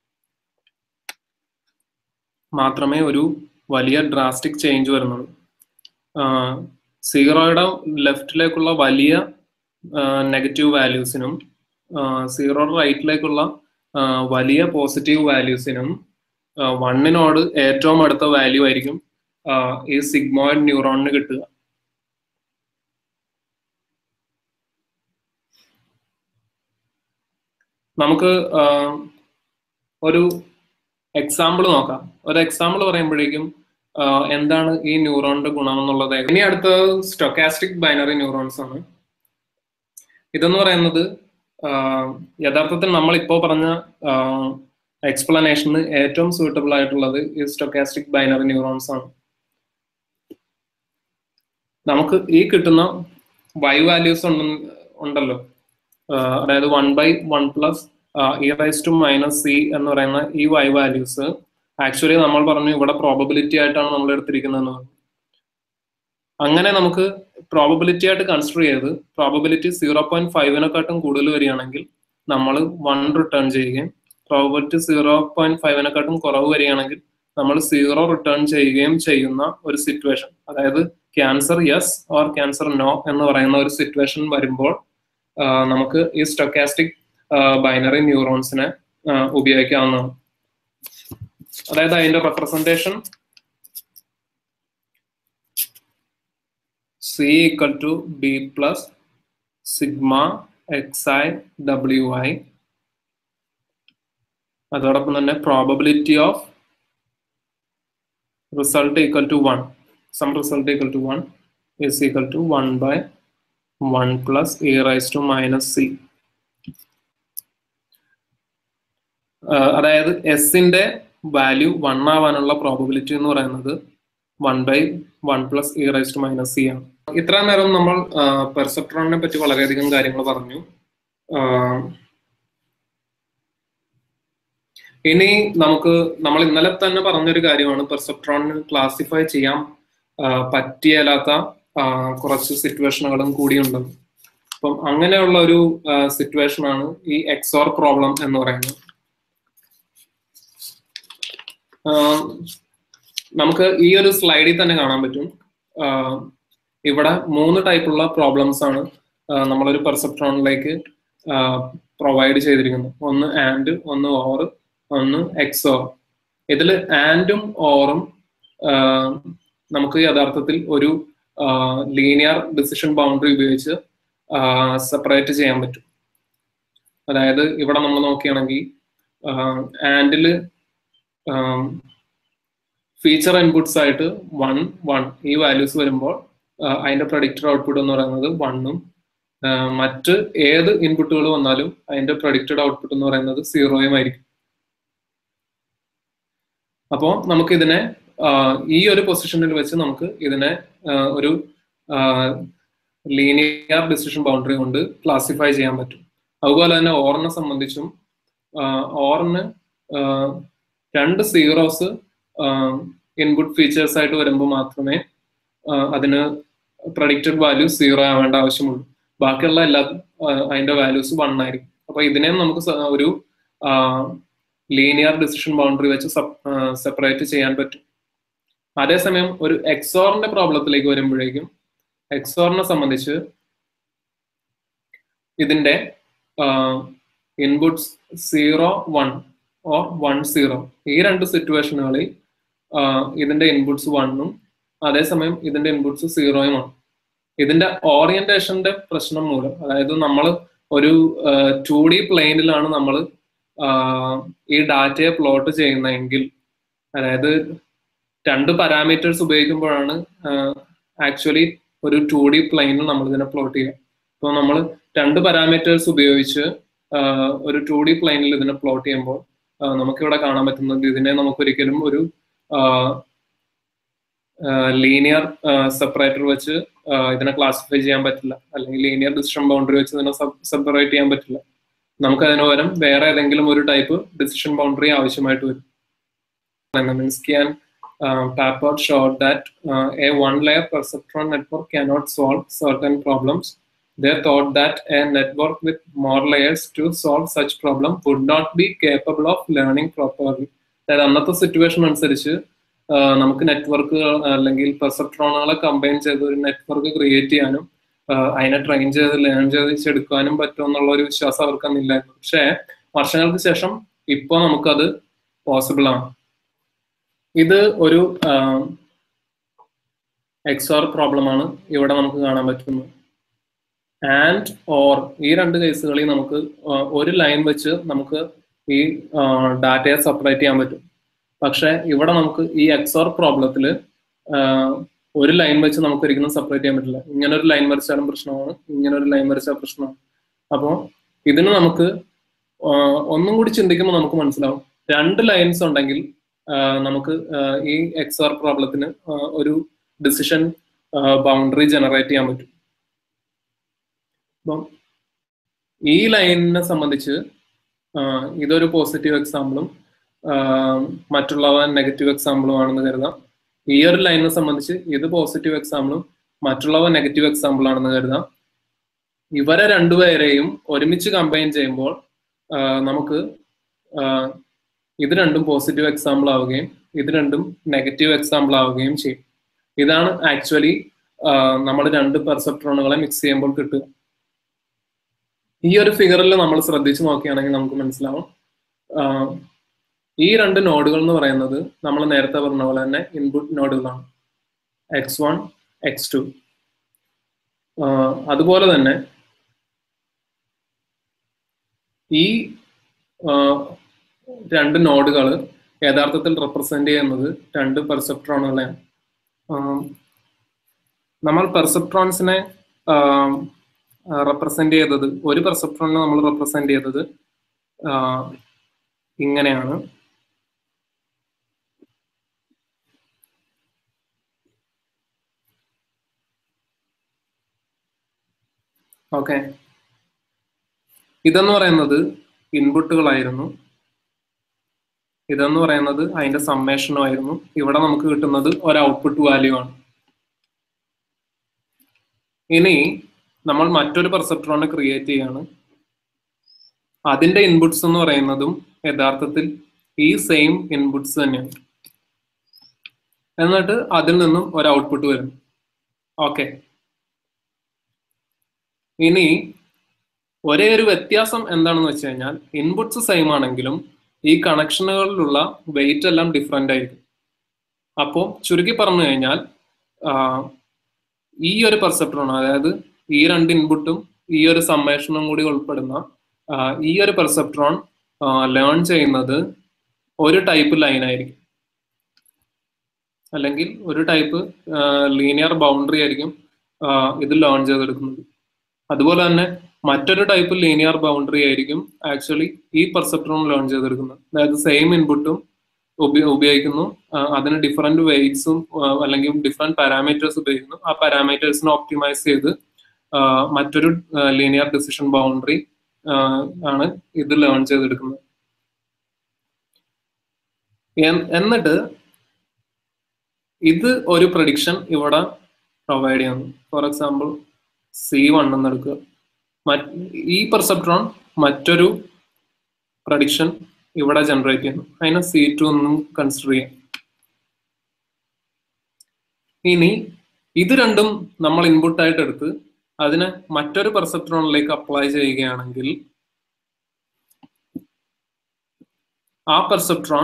മാത്രമേ ഒരു വലിയ ഡ്രാസ്റ്റിക് ചേഞ്ച് വരുന്നുള്ളൂ സീറോയുടെ ലെഫ്റ്റിലേക്കുള്ള വലിയ നെഗറ്റീവ് വാല്യൂസിനും സീറോയുടെ റൈറ്റിലേക്കുള്ള വലിയ പോസിറ്റീവ് വാല്യൂസിനും വണ്ണിനോട് ഏറ്റവും അടുത്ത വാല്യൂ ആയിരിക്കും ഈ സിഗ്മോയിഡ് ന്യൂറോണിന് കിട്ടുക നമുക്ക് ഒരു എക്സാമ്പിൾ നോക്കാം ഒരു എക്സാമ്പിൾ പറയുമ്പോഴേക്കും എന്താണ് ഈ ന്യൂറോണിന്റെ ഗുണം എന്നുള്ളത് ഇനി അടുത്ത സ്റ്റൊക്കാസ്റ്റിക് ബൈനറി ന്യൂറോൺസ് ആണ് ഇതെന്ന് പറയുന്നത് യഥാർത്ഥത്തിൽ നമ്മൾ ഇപ്പോൾ പറഞ്ഞ എക്സ്പ്ലനേഷന് ഏറ്റവും സൂട്ടബിൾ ആയിട്ടുള്ളത് ഈ സ്റ്റൊക്കാസ്റ്റിക് ബൈനറി ന്യൂറോൺസ് ആണ് നമുക്ക് ഈ കിട്ടുന്ന വൈ വാല്യൂസ് ഉണ്ടല്ലോ അതായത് one by one plus E raise to minus C എന്ന് പറയുന്ന ഈ വൈ വാല്യൂസ് ആക്ച്വലി നമ്മൾ പറഞ്ഞു ഇവിടെ പ്രോബബിലിറ്റി ആയിട്ടാണ് നമ്മൾ എടുത്തിരിക്കുന്നതെന്ന് പറഞ്ഞു അങ്ങനെ നമുക്ക് പ്രോബബിലിറ്റി ആയിട്ട് കൺസിഡർ ചെയ്ത് പ്രോബബിലിറ്റി സീറോ പോയിന്റ് ഫൈവിനെക്കാട്ടും കൂടുതൽ വരികയാണെങ്കിൽ നമ്മൾ വൺ റിട്ടേൺ ചെയ്യുകയും പ്രോബബിലിറ്റി സീറോ പോയിന്റ് ഫൈവിനെക്കാട്ടും കുറവ് വരികയാണെങ്കിൽ നമ്മൾ സീറോ റിട്ടേൺ ചെയ്യുകയും ചെയ്യുന്ന ഒരു സിറ്റുവേഷൻ അതായത് cancer yes or cancer no എന്ന് പറയുന്ന ഒരു സിറ്റുവേഷൻ വരുമ്പോൾ നമുക്ക് ഈ സ്റ്റൊക്കാസ്റ്റിക് ബൈനറി ന്യൂറോൺസിനെ ഉപയോഗിക്കാവുന്നതാണ് അതായത് അതിന്റെ representation C equal to B plus sigma X I W I അതോടൊപ്പം തന്നെ probability of result equal to one some result equal to one is equal to one by one plus E raise to minus C അതായത് എസിന്റെ value one ആവാനുള്ള probability എന്ന് പറയുന്നത് one by one plus E raise to minus C ആണ് ഇത്രയും നേരം നമ്മൾ പെർസെപ്ട്രോണിനെ പറ്റി വളരെയധികം കാര്യങ്ങൾ പറഞ്ഞു ഇനി നമുക്ക് നമ്മൾ ഇന്നലെ തന്നെ പറഞ്ഞൊരു കാര്യമാണ് പെർസെപ്ട്രോണിന് ക്ലാസിഫൈ ചെയ്യാൻ പറ്റിയല്ലാത്ത കുറച്ച് സിറ്റുവേഷനുകളും കൂടിയുണ്ട് അപ്പം അങ്ങനെയുള്ള ഒരു സിറ്റുവേഷൻ ആണ് ഈ എക്സോർ പ്രോബ്ലം എന്ന് പറയുന്നത് നമുക്ക് ഈ ഒരു സ്ലൈഡിൽ തന്നെ കാണാൻ പറ്റും ഇവിടെ മൂന്ന് ടൈപ്പുള്ള പ്രോബ്ലംസ് ആണ് നമ്മളൊരു പെർസെപ്ട്രോണിലേക്ക് പ്രൊവൈഡ് ചെയ്തിരിക്കുന്നത് ഒന്ന് ആൻഡ് ഒന്ന് ഓർ ഒന്ന് എക്സോർ ഇതിൽ ആൻഡും ഓറും നമുക്ക് യഥാർത്ഥത്തിൽ ഒരു ലീനിയർ ഡിസിഷൻ ബൗണ്ടറി ഉപയോഗിച്ച് സെപ്പറേറ്റ് ചെയ്യാൻ പറ്റും അതായത് ഇവിടെ നമ്മൾ നോക്കുകയാണെങ്കിൽ ആൻഡില് ഫീച്ചർ ഇൻപുട്സ് ആയിട്ട് വൺ വൺ ഈ വാല്യൂസ് വരുമ്പോൾ അതിന്റെ പ്രഡിക്റ്റഡ് ഔട്ട്പുട്ട് എന്ന് പറയുന്നത് വണ്ണും മറ്റ് ഏത് ഇൻപുട്ടുകൾ വന്നാലും അതിന്റെ പ്രഡിക്റ്റഡ് ഔട്ട്പുട്ട് എന്ന് പറയുന്നത് സീറോയും ആയിരിക്കും അപ്പോൾ നമുക്ക് ഇതിനെ ഈ ഒരു പൊസിഷനിൽ വെച്ച് നമുക്ക് ഇതിനെ ഒരു ലീനിയർ ഡിസിഷൻ ബൗണ്ടറി കൊണ്ട് ക്ലാസിഫൈ ചെയ്യാൻ പറ്റും അതുപോലെ തന്നെ ഓറിനെ സംബന്ധിച്ചും ഓറിന് രണ്ട് സീറോസ് ഇൻപുട്ട് ഫീച്ചേഴ്സ് ആയിട്ട് വരുമ്പോൾ മാത്രമേ അതിന് പ്രഡിക്റ്റഡ് വാല്യൂ സീറോ ആവേണ്ട ആവശ്യമുള്ളൂ ബാക്കിയുള്ള എല്ലാ അതിന്റെ വാല്യൂസ് വൺ ആയിരിക്കും അപ്പൊ ഇതിനെ നമുക്ക് ഒരു ലീനിയർ ഡിസിഷൻ ബൗണ്ടറി വെച്ച് സെപ്പറേറ്റ് ചെയ്യാൻ പറ്റും അതേസമയം ഒരു എക്സോറിന്റെ പ്രോബ്ലത്തിലേക്ക് വരുമ്പോഴേക്കും എക്സോറിനെ സംബന്ധിച്ച് ഇതിന്റെ inputs zero one or one zero ഈ രണ്ട് സിറ്റുവേഷനുകളിൽ ഇതിന്റെ ഇൻപുട്സ് വണ്ണും അതേസമയം ഇതിന്റെ ഇൻപുട്സ് സീറോയുമാണ് ഇതിന്റെ ഓറിയന്റേഷന്റെ പ്രശ്നം മൂലം അതായത് നമ്മൾ ഒരു ടു ഡി പ്ലെയിനിലാണ് നമ്മൾ ഈ ഡാറ്റയെ പ്ലോട്ട് ചെയ്യുന്നതെങ്കിൽ അതായത് രണ്ട് പാരാമീറ്റേഴ്സ് ഉപയോഗിക്കുമ്പോഴാണ് ആക്ച്വലി ഒരു ടു ഡി പ്ലെയിനിൽ നമ്മൾ ഇതിനെ പ്ലോട്ട് ചെയ്യുക അപ്പോൾ നമ്മൾ രണ്ട് പാരാമീറ്റേഴ്സ് ഉപയോഗിച്ച് ഒരു ടു ഡി പ്ലെയിനിൽ ഇതിനെ പ്ലോട്ട് ചെയ്യുമ്പോൾ നമുക്കിവിടെ കാണാൻ പറ്റുന്നത് ഇതിനെ നമുക്കൊരിക്കലും ഒരു ലീനിയർ സെപ്പറേറ്റർ വെച്ച് ഇതിനെ ക്ലാസിഫൈ ചെയ്യാൻ പറ്റില്ല അല്ലെങ്കിൽ ലീനിയർ ഡിസിഷൻ ബൗണ്ടറി വെച്ച് ഇതിനെ സെപ്പറേറ്റ് ചെയ്യാൻ പറ്റില്ല നമുക്ക് അതിന് പകരം വേറെ ഏതെങ്കിലും ഒരു ടൈപ്പ് ഡിസിഷൻ ബൗണ്ടറി ആവശ്യമായിട്ട് വരും Minsky and Papert showed that uh, a one-layer perceptron network cannot solve certain problems. They thought that a network with more layers to solve such problem would not be capable of learning properly. അതായത് അന്നത്തെ situation അനുസരിച്ച് നമുക്ക് നെറ്റ്വർക്കുകൾ അല്ലെങ്കിൽ പെർസെപ്ട്രോണുകളെ combine ചെയ്ത് ഒരു network create ചെയ്യാനും അതിനെ ട്രെയിൻ ചെയ്ത് ലേൺ ചെയ്ത് എടുക്കാനും പറ്റുമെന്നുള്ള ഒരു വിശ്വാസം അവർക്ക് അന്നില്ലായിരുന്നു പക്ഷേ വർഷങ്ങൾക്ക് ശേഷം ഇപ്പോൾ നമുക്കത് പോസിബിൾ ആണ് ഇത് ഒരു എക്സോർ പ്രോബ്ലമാണ് ഇവിടെ നമുക്ക് കാണാൻ പറ്റുന്നത് ആൻഡ് ഓർ ഈ രണ്ട് കേസുകളിൽ നമുക്ക് ഒരു ലൈൻ വെച്ച് നമുക്ക് ഈ ഡാറ്റയെ സെപ്പറേറ്റ് ചെയ്യാൻ പറ്റും പക്ഷെ ഇവിടെ നമുക്ക് ഈ എക്സോർ പ്രോബ്ലത്തിൽ ഒരു ലൈൻ വെച്ച് നമുക്ക് ഒരിക്കലും സെപ്പറേറ്റ് ചെയ്യാൻ പറ്റില്ല ഇങ്ങനെ ഒരു ലൈൻ വരച്ചാലും പ്രശ്നമാണ് ഇങ്ങനെ ഒരു ലൈൻ വരച്ചാൽ പ്രശ്നമാണ് അപ്പോൾ ഇതിന് നമുക്ക് ഒന്നും കൂടി ചിന്തിക്കുമ്പോൾ നമുക്ക് മനസ്സിലാവും രണ്ട് ലൈൻസ് ഉണ്ടെങ്കിൽ നമുക്ക് ഈ എക്സ്ആർ പ്രോബ്ലത്തിന് ഒരു ഡിസിഷൻ ബൗണ്ടറി ജനറേറ്റ് ചെയ്യാൻ പറ്റും അപ്പം ഈ ലൈനിനെ സംബന്ധിച്ച് ഇതൊരു പോസിറ്റീവ് എക്സാമ്പിളും മറ്റുള്ളവ നെഗറ്റീവ് എക്സാമ്പിളും ആണെന്ന് കരുതാം ഈ ഒരു ലൈനിനെ സംബന്ധിച്ച് ഇത് പോസിറ്റീവ് എക്സാമ്പിളും മറ്റുള്ളവ നെഗറ്റീവ് എക്സാമ്പിൾ ആണെന്ന് കരുതാം ഇവരെ രണ്ടുപേരെയും ഒരുമിച്ച് കമ്പൈൻ ചെയ്യുമ്പോൾ നമുക്ക് ഇത് രണ്ടും പോസിറ്റീവ് എക്സാമ്പിൾ ആവുകയും ഇത് രണ്ടും നെഗറ്റീവ് എക്സാമ്പിൾ ആവുകയും ചെയ്യും ഇതാണ് ആക്ച്വലി നമ്മൾ രണ്ട് പെർസെപ്ട്രോണുകളെ മിക്സ് ചെയ്യുമ്പോൾ കിട്ടുക ഈ ഒരു ഫിഗറിൽ നമ്മൾ ശ്രദ്ധിച്ചു നോക്കുകയാണെങ്കിൽ നമുക്ക് മനസ്സിലാവും ഈ രണ്ട് നോഡുകൾ എന്ന് പറയുന്നത് നമ്മൾ നേരത്തെ പറഞ്ഞ പോലെ തന്നെ ഇൻപുട്ട് നോഡുകളാണ് എക്സ് വൺ എക്സ് ടു അതുപോലെ തന്നെ ഈ രണ്ട് നോഡുകൾ യഥാർത്ഥത്തിൽ റെപ്രസെന്റ് ചെയ്യുന്നത് രണ്ട് പെർസെപ്ട്രോണുകളെയാണ് നമ്മൾ പെർസെപ്ട്രോൺസിനെ റെപ്രസെന്റ് ചെയ്തത് ഒരു പെർസെപ്ട്രോണിനെ നമ്മൾ റെപ്രസെന്റ് ചെയ്തത് ഇങ്ങനെയാണ് ഓക്കെ ഇതെന്ന് പറയുന്നത് ഇൻപുട്ടുകളായിരുന്നു ഇതെന്ന് പറയുന്നത് അതിന്റെ സമ്മേഷനും ആയിരുന്നു ഇവിടെ നമുക്ക് കിട്ടുന്നത് ഒരു ഔട്ട്പുട്ട് വാല്യൂ ആണ് ഇനി നമ്മൾ മറ്റൊരു പെർസെപ്ട്രോണ് ക്രിയേറ്റ് ചെയ്യാണ് അതിന്റെ ഇൻപുട്സ് എന്ന് പറയുന്നതും യഥാർത്ഥത്തിൽ ഈ സെയിം ഇൻപുട്സ് തന്നെയാണ് എന്നിട്ട് അതിൽ നിന്നും ഒരു ഔട്ട്പുട്ട് വരും ഓക്കെ ഇനി ഒരേ ഒരു വ്യത്യാസം എന്താണെന്ന് വെച്ച് കഴിഞ്ഞാൽ ഇൻപുട്സ് സെയിം ആണെങ്കിലും ഈ കണക്ഷനുകളിലുള്ള വെയിറ്റ് എല്ലാം ഡിഫറെന്റ് ആയിരിക്കും അപ്പോൾ ചുരുക്കി പറഞ്ഞു കഴിഞ്ഞാൽ ഈ ഒരു പെർസെപ്റ്ററാണ് അതായത് ഈ രണ്ട് ഇൻപുട്ടും ഈ ഒരു സമ്മേഷനും കൂടി ഉൾപ്പെടുന്ന ഈ ഒരു പെർസെപ്ട്രോൺ ലേൺ ചെയ്യുന്നത് ഒരു ടൈപ്പ് ലൈൻ ആയിരിക്കും അല്ലെങ്കിൽ ഒരു ടൈപ്പ് ലീനിയർ ബൗണ്ടറി ആയിരിക്കും ഇത് ലേൺ ചെയ്തെടുക്കുന്നത് അതുപോലെ തന്നെ മറ്റൊരു ടൈപ്പ് ലീനിയർ ബൗണ്ടറി ആയിരിക്കും ആക്ച്വലി ഈ പെർസെപ്ട്രോൺ ലേൺ ചെയ്തെടുക്കുന്നത് അതായത് സെയിം ഇൻപുട്ടും ഉപയോഗിക്കുന്നു അതിന് ഡിഫറെന്റ് വെയ്റ്റ്സും അല്ലെങ്കിൽ ഡിഫറെന്റ് പാരാമീറ്റേഴ്സ് ഉപയോഗിക്കുന്നു ആ പാരാമീറ്റേഴ്സിനെ ഓപ്റ്റിമൈസ് ചെയ്ത് മറ്റൊരു ലീനിയർ ഡിസിഷൻ ബൗണ്ടറി ആണ് ഇത് ലേൺ ചെയ്തെടുക്കുന്നത് എന്നിട്ട് ഇത് ഒരു പ്രഡിക്ഷൻ ഇവിടെ പ്രൊവൈഡ് ചെയ്യുന്നു ഫോർ എക്സാമ്പിൾ സി വൺ എന്ന് എടുക്കുക ഈ പെർസെപ്ട്രോൺ മറ്റൊരു പ്രഡിക്ഷൻ ഇവിടെ ജനറേറ്റ് ചെയ്യുന്നു അതിനെ സി ടു എന്നും കൺസിഡർ ചെയ്യാം ഇനി ഇത് രണ്ടും നമ്മൾ ഇൻപുട്ട് ആയിട്ട് എടുത്ത് അതിനെ മറ്റൊരു പെർസെപ്ട്രോണിലേക്ക് അപ്ലൈ ചെയ്യുകയാണെങ്കിൽ ആ പെർസെപ്ട്രോൺ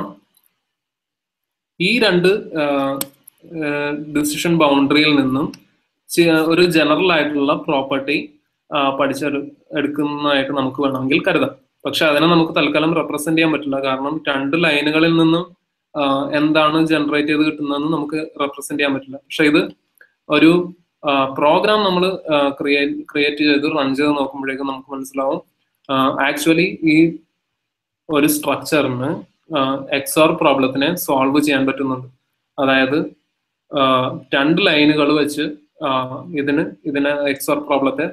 ഈ രണ്ട് ഡിസിഷൻ ബൗണ്ടറിയിൽ നിന്നും ഒരു ജനറൽ ആയിട്ടുള്ള പ്രോപ്പർട്ടി പഠിച്ചെടു എടുക്കുന്നതായിട്ട് നമുക്ക് വേണമെങ്കിൽ കരുതാം പക്ഷെ അതിനെ നമുക്ക് തൽക്കാലം റെപ്രസെന്റ് ചെയ്യാൻ പറ്റില്ല കാരണം രണ്ട് ലൈനുകളിൽ നിന്നും എന്താണ് ജനറേറ്റ് ചെയ്ത് കിട്ടുന്നതെന്ന് നമുക്ക് റെപ്രസെന്റ് ചെയ്യാൻ പറ്റില്ല പക്ഷെ ഇത് ഒരു പ്രോഗ്രാം നമ്മൾ ക്രിയേറ്റ് ക്രിയേറ്റ് ചെയ്ത് റൺ ചെയ്ത് നോക്കുമ്പോഴേക്കും നമുക്ക് മനസ്സിലാവും ആക്ച്വലി ഈ ഒരു സ്ട്രക്ചറിന് എക്സോർ പ്രോബ്ലത്തിനെ സോൾവ് ചെയ്യാൻ പറ്റുന്നുണ്ട് അതായത് രണ്ട് ലൈനുകൾ വെച്ച് ഇതിന് ഇതിനെ എക്സോർ പ്രോബ്ലത്തെ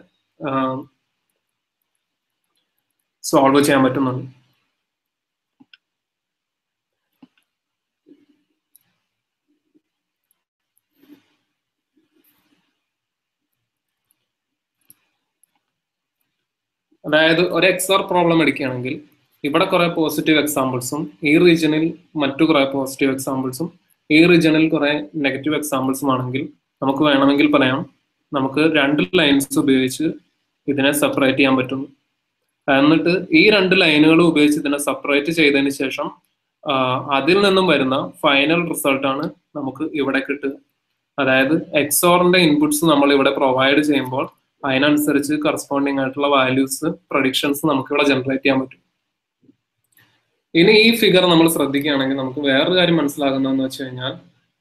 സോൾവ് ചെയ്യാൻ പറ്റുന്നുണ്ട് അതായത് ഒരു എക്സോർ പ്രോബ്ലം എടുക്കുകയാണെങ്കിൽ ഇവിടെ കുറെ പോസിറ്റീവ് എക്സാമ്പിൾസും ഈ റീജിയനിൽ മറ്റു കുറെ പോസിറ്റീവ് എക്സാമ്പിൾസും ഈ റീജിയനിൽ കുറെ നെഗറ്റീവ് എക്സാമ്പിൾസും ആണെങ്കിൽ നമുക്ക് വേണമെങ്കിൽ പറയാം നമുക്ക് രണ്ട് ലൈൻസ് ഉപയോഗിച്ച് ഇതിനെ സെപ്പറേറ്റ് ചെയ്യാൻ പറ്റുന്നു എന്നിട്ട് ഈ രണ്ട് ലൈനുകൾ ഉപയോഗിച്ച് ഇതിനെ സെപ്പറേറ്റ് ചെയ്തതിന് ശേഷം അതിൽ നിന്നും വരുന്ന ഫൈനൽ റിസൾട്ടാണ് നമുക്ക് ഇവിടെ കിട്ടുക അതായത് എക്സോറിന്റെ ഇൻപുട്സ് നമ്മൾ ഇവിടെ പ്രൊവൈഡ് ചെയ്യുമ്പോൾ അതിനനുസരിച്ച് കറസ്പോണ്ടിങ് ആയിട്ടുള്ള വാല്യൂസ് പ്രൊഡിക്ഷൻസ് നമുക്ക് ഇവിടെ ജനറേറ്റ് ചെയ്യാൻ പറ്റും ഇനി ഈ ഫിഗർ നമ്മൾ ശ്രദ്ധിക്കുകയാണെങ്കിൽ നമുക്ക് വേറൊരു കാര്യം മനസ്സിലാകുന്നതെന്ന് വെച്ച് കഴിഞ്ഞാൽ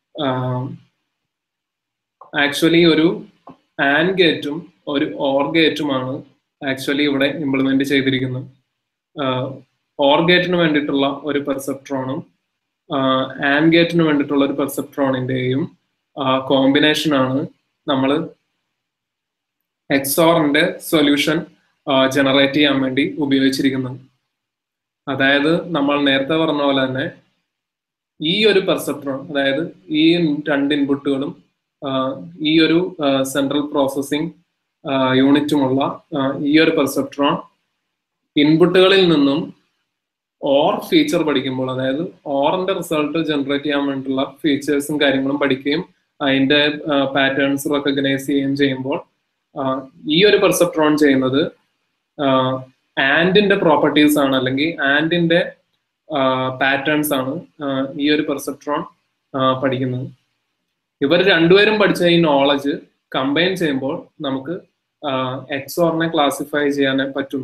ആക്ച്വലി ഒരു ആൻഡ് ഗേറ്റും ഒരു ഓർ ഗേറ്റുമാണ് ആക്ച്വലി ഇവിടെ ഇംപ്ലിമെന്റ് ചെയ്തിരിക്കുന്നത് ഓർ ഗേറ്റിന് വേണ്ടിയിട്ടുള്ള ഒരു പെർസെപ്ട്രോണും ആൻഡ് ഗേറ്റിന് വേണ്ടിയിട്ടുള്ള ഒരു പെർസെപ്ട്രോണിന്റെയും കോമ്പിനേഷൻ ആണ് നമ്മൾ എക്സോറിന്റെ സൊല്യൂഷൻ ജനറേറ്റ് ചെയ്യാൻ വേണ്ടി ഉപയോഗിച്ചിരിക്കുന്നത് അതായത് നമ്മൾ നേരത്തെ പറഞ്ഞ പോലെ തന്നെ ഈ ഒരു പെർസെപ്ട്രോൺ അതായത് ഈ രണ്ട് ഇൻപുട്ടുകളും ഈ ഒരു സെൻട്രൽ പ്രോസസ്സിംഗ് യൂണിറ്റുമുള്ള ഈ ഒരു പെർസെപ്ട്രോൺ ഇൻപുട്ടുകളിൽ നിന്നും ഓർ ഫീച്ചർ പഠിക്കുമ്പോൾ അതായത് ഓറിന്റെ റിസൾട്ട് ജനറേറ്റ് ചെയ്യാൻ വേണ്ടിയുള്ള ഫീച്ചേഴ്സും കാര്യങ്ങളും പഠിക്കുകയും അതിന്റെ പാറ്റേൺസ് റെക്കഗ്നൈസ് ചെയ്യുകയും ചെയ്യുമ്പോൾ ഈ ഒരു പെർസെപ്ട്രോൺ ചെയ്യുന്നത് ആൻഡിന്റെ പ്രോപ്പർട്ടീസ് ആണ് അല്ലെങ്കിൽ ആൻഡിന്റെ പാറ്റേൺസ് ആണ് ഈ ഒരു പെർസെപ്ട്രോൺ പഠിക്കുന്നത് ഇവർ രണ്ടുപേരും പഠിച്ച ഈ നോളജ് കമ്പൈൻ ചെയ്യുമ്പോൾ നമുക്ക് എക്സോറിനെ ക്ലാസിഫൈ ചെയ്യാൻ പറ്റും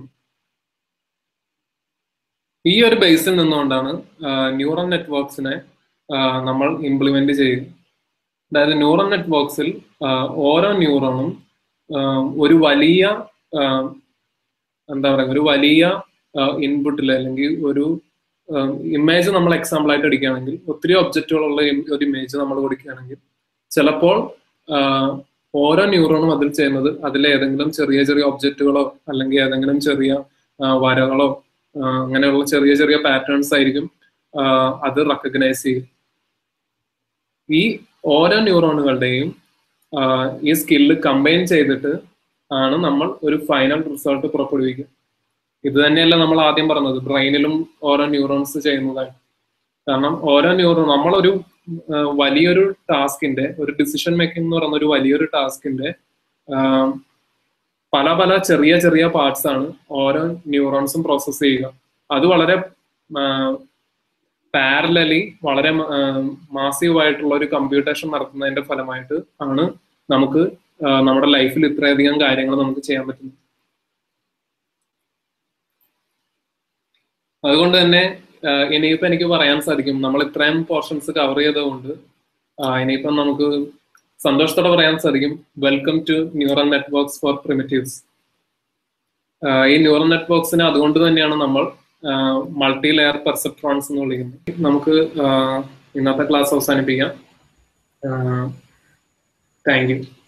ഈ ഒരു ബേസിൽ നിന്നുകൊണ്ടാണ് ന്യൂറൽ നെറ്റ്വർക്സിനെ നമ്മൾ ഇംപ്ലിമെന്റ് ചെയ്യുക അതായത് ന്യൂറൽ നെറ്റ്വർക്സിൽ ഓരോ ന്യൂറോണും ഒരു വലിയ എന്താ പറയുക ഒരു വലിയ ഇൻപുട്ടിൽ അല്ലെങ്കിൽ ഒരു ഇമേജ് നമ്മൾ എക്സാമ്പിൾ ആയിട്ട് എടുക്കുകയാണെങ്കിൽ ഒത്തിരി ഒബ്ജക്റ്റുകളുള്ള ഒരു ഇമേജ് നമ്മൾ കൊടുക്കുകയാണെങ്കിൽ ചിലപ്പോൾ ഓരോ ന്യൂറോണും അതിൽ ചെയ്യുന്നത് അതിൽ ഏതെങ്കിലും ചെറിയ ചെറിയ ഒബ്ജക്റ്റുകളോ അല്ലെങ്കിൽ ഏതെങ്കിലും ചെറിയ ആ, വരകളോ ആ, അങ്ങനെയുള്ള ചെറിയ ചെറിയ പാറ്റേൺസ് ആയിരിക്കും ആ, അത് റെക്കഗ്നൈസ് ചെയ്യും ഈ ഓരോ ന്യൂറോണുകളുടെയും ആ, ഈ സ്കില്ല് കമ്പൈൻ ചെയ്തിട്ട് ആണ് നമ്മൾ ഒരു ഫൈനൽ റിസൾട്ട് പുറപ്പെടുവിക്കുക ഇത് തന്നെയല്ല നമ്മൾ ആദ്യം പറഞ്ഞത് ബ്രെയിനിലും ഓരോ ന്യൂറോൺസ് ചെയ്യുന്നതാണ് കാരണം ഓരോ ന്യൂറോൺ നമ്മളൊരു ആ, വലിയൊരു ടാസ്കിന്റെ ഒരു ഡിസിഷൻ മേക്കിംഗ് എന്ന് പറയുന്ന ഒരു വലിയൊരു ടാസ്കിന്റെ പല പല ചെറിയ ചെറിയ പാർട്സ് ആണ് ഓരോ ന്യൂറോൺസും പ്രോസസ്സ് ചെയ്യുക അത് വളരെ പാരലലി വളരെ മാസീവ് ആയിട്ടുള്ള ഒരു കമ്പ്യൂട്ടേഷൻ നടത്തുന്നതിന്റെ ഫലമായിട്ട് ആണ് നമുക്ക് ആ, നമ്മുടെ ലൈഫിൽ ഇത്രയധികം കാര്യങ്ങൾ നമുക്ക് ചെയ്യാൻ പറ്റുന്നത് അതുകൊണ്ട് തന്നെ ആ, ഇനിയിപ്പോ എനിക്ക് പറയാൻ സാധിക്കും നമ്മൾ ഇത്രയും പോർഷൻസ് കവർ ചെയ്തതുകൊണ്ട് ആ, ഇനിയിപ്പം നമുക്ക് സന്തോഷത്തോടെ പറയാൻ സാധിക്കും welcome to neural networks for primitives ഈ ന്യൂറൽ നെറ്റ്വർക്ക്സിനെ അതുകൊണ്ട് തന്നെയാണ് നമ്മൾ മൾട്ടി ലെയർ പെർസെപ്ട്രോൺസ് എന്ന് വിളിക്കുന്നത് നമുക്ക് ആ, ഇന്നത്തെ ക്ലാസ് അവസാനിപ്പിക്കാം താങ്ക് യു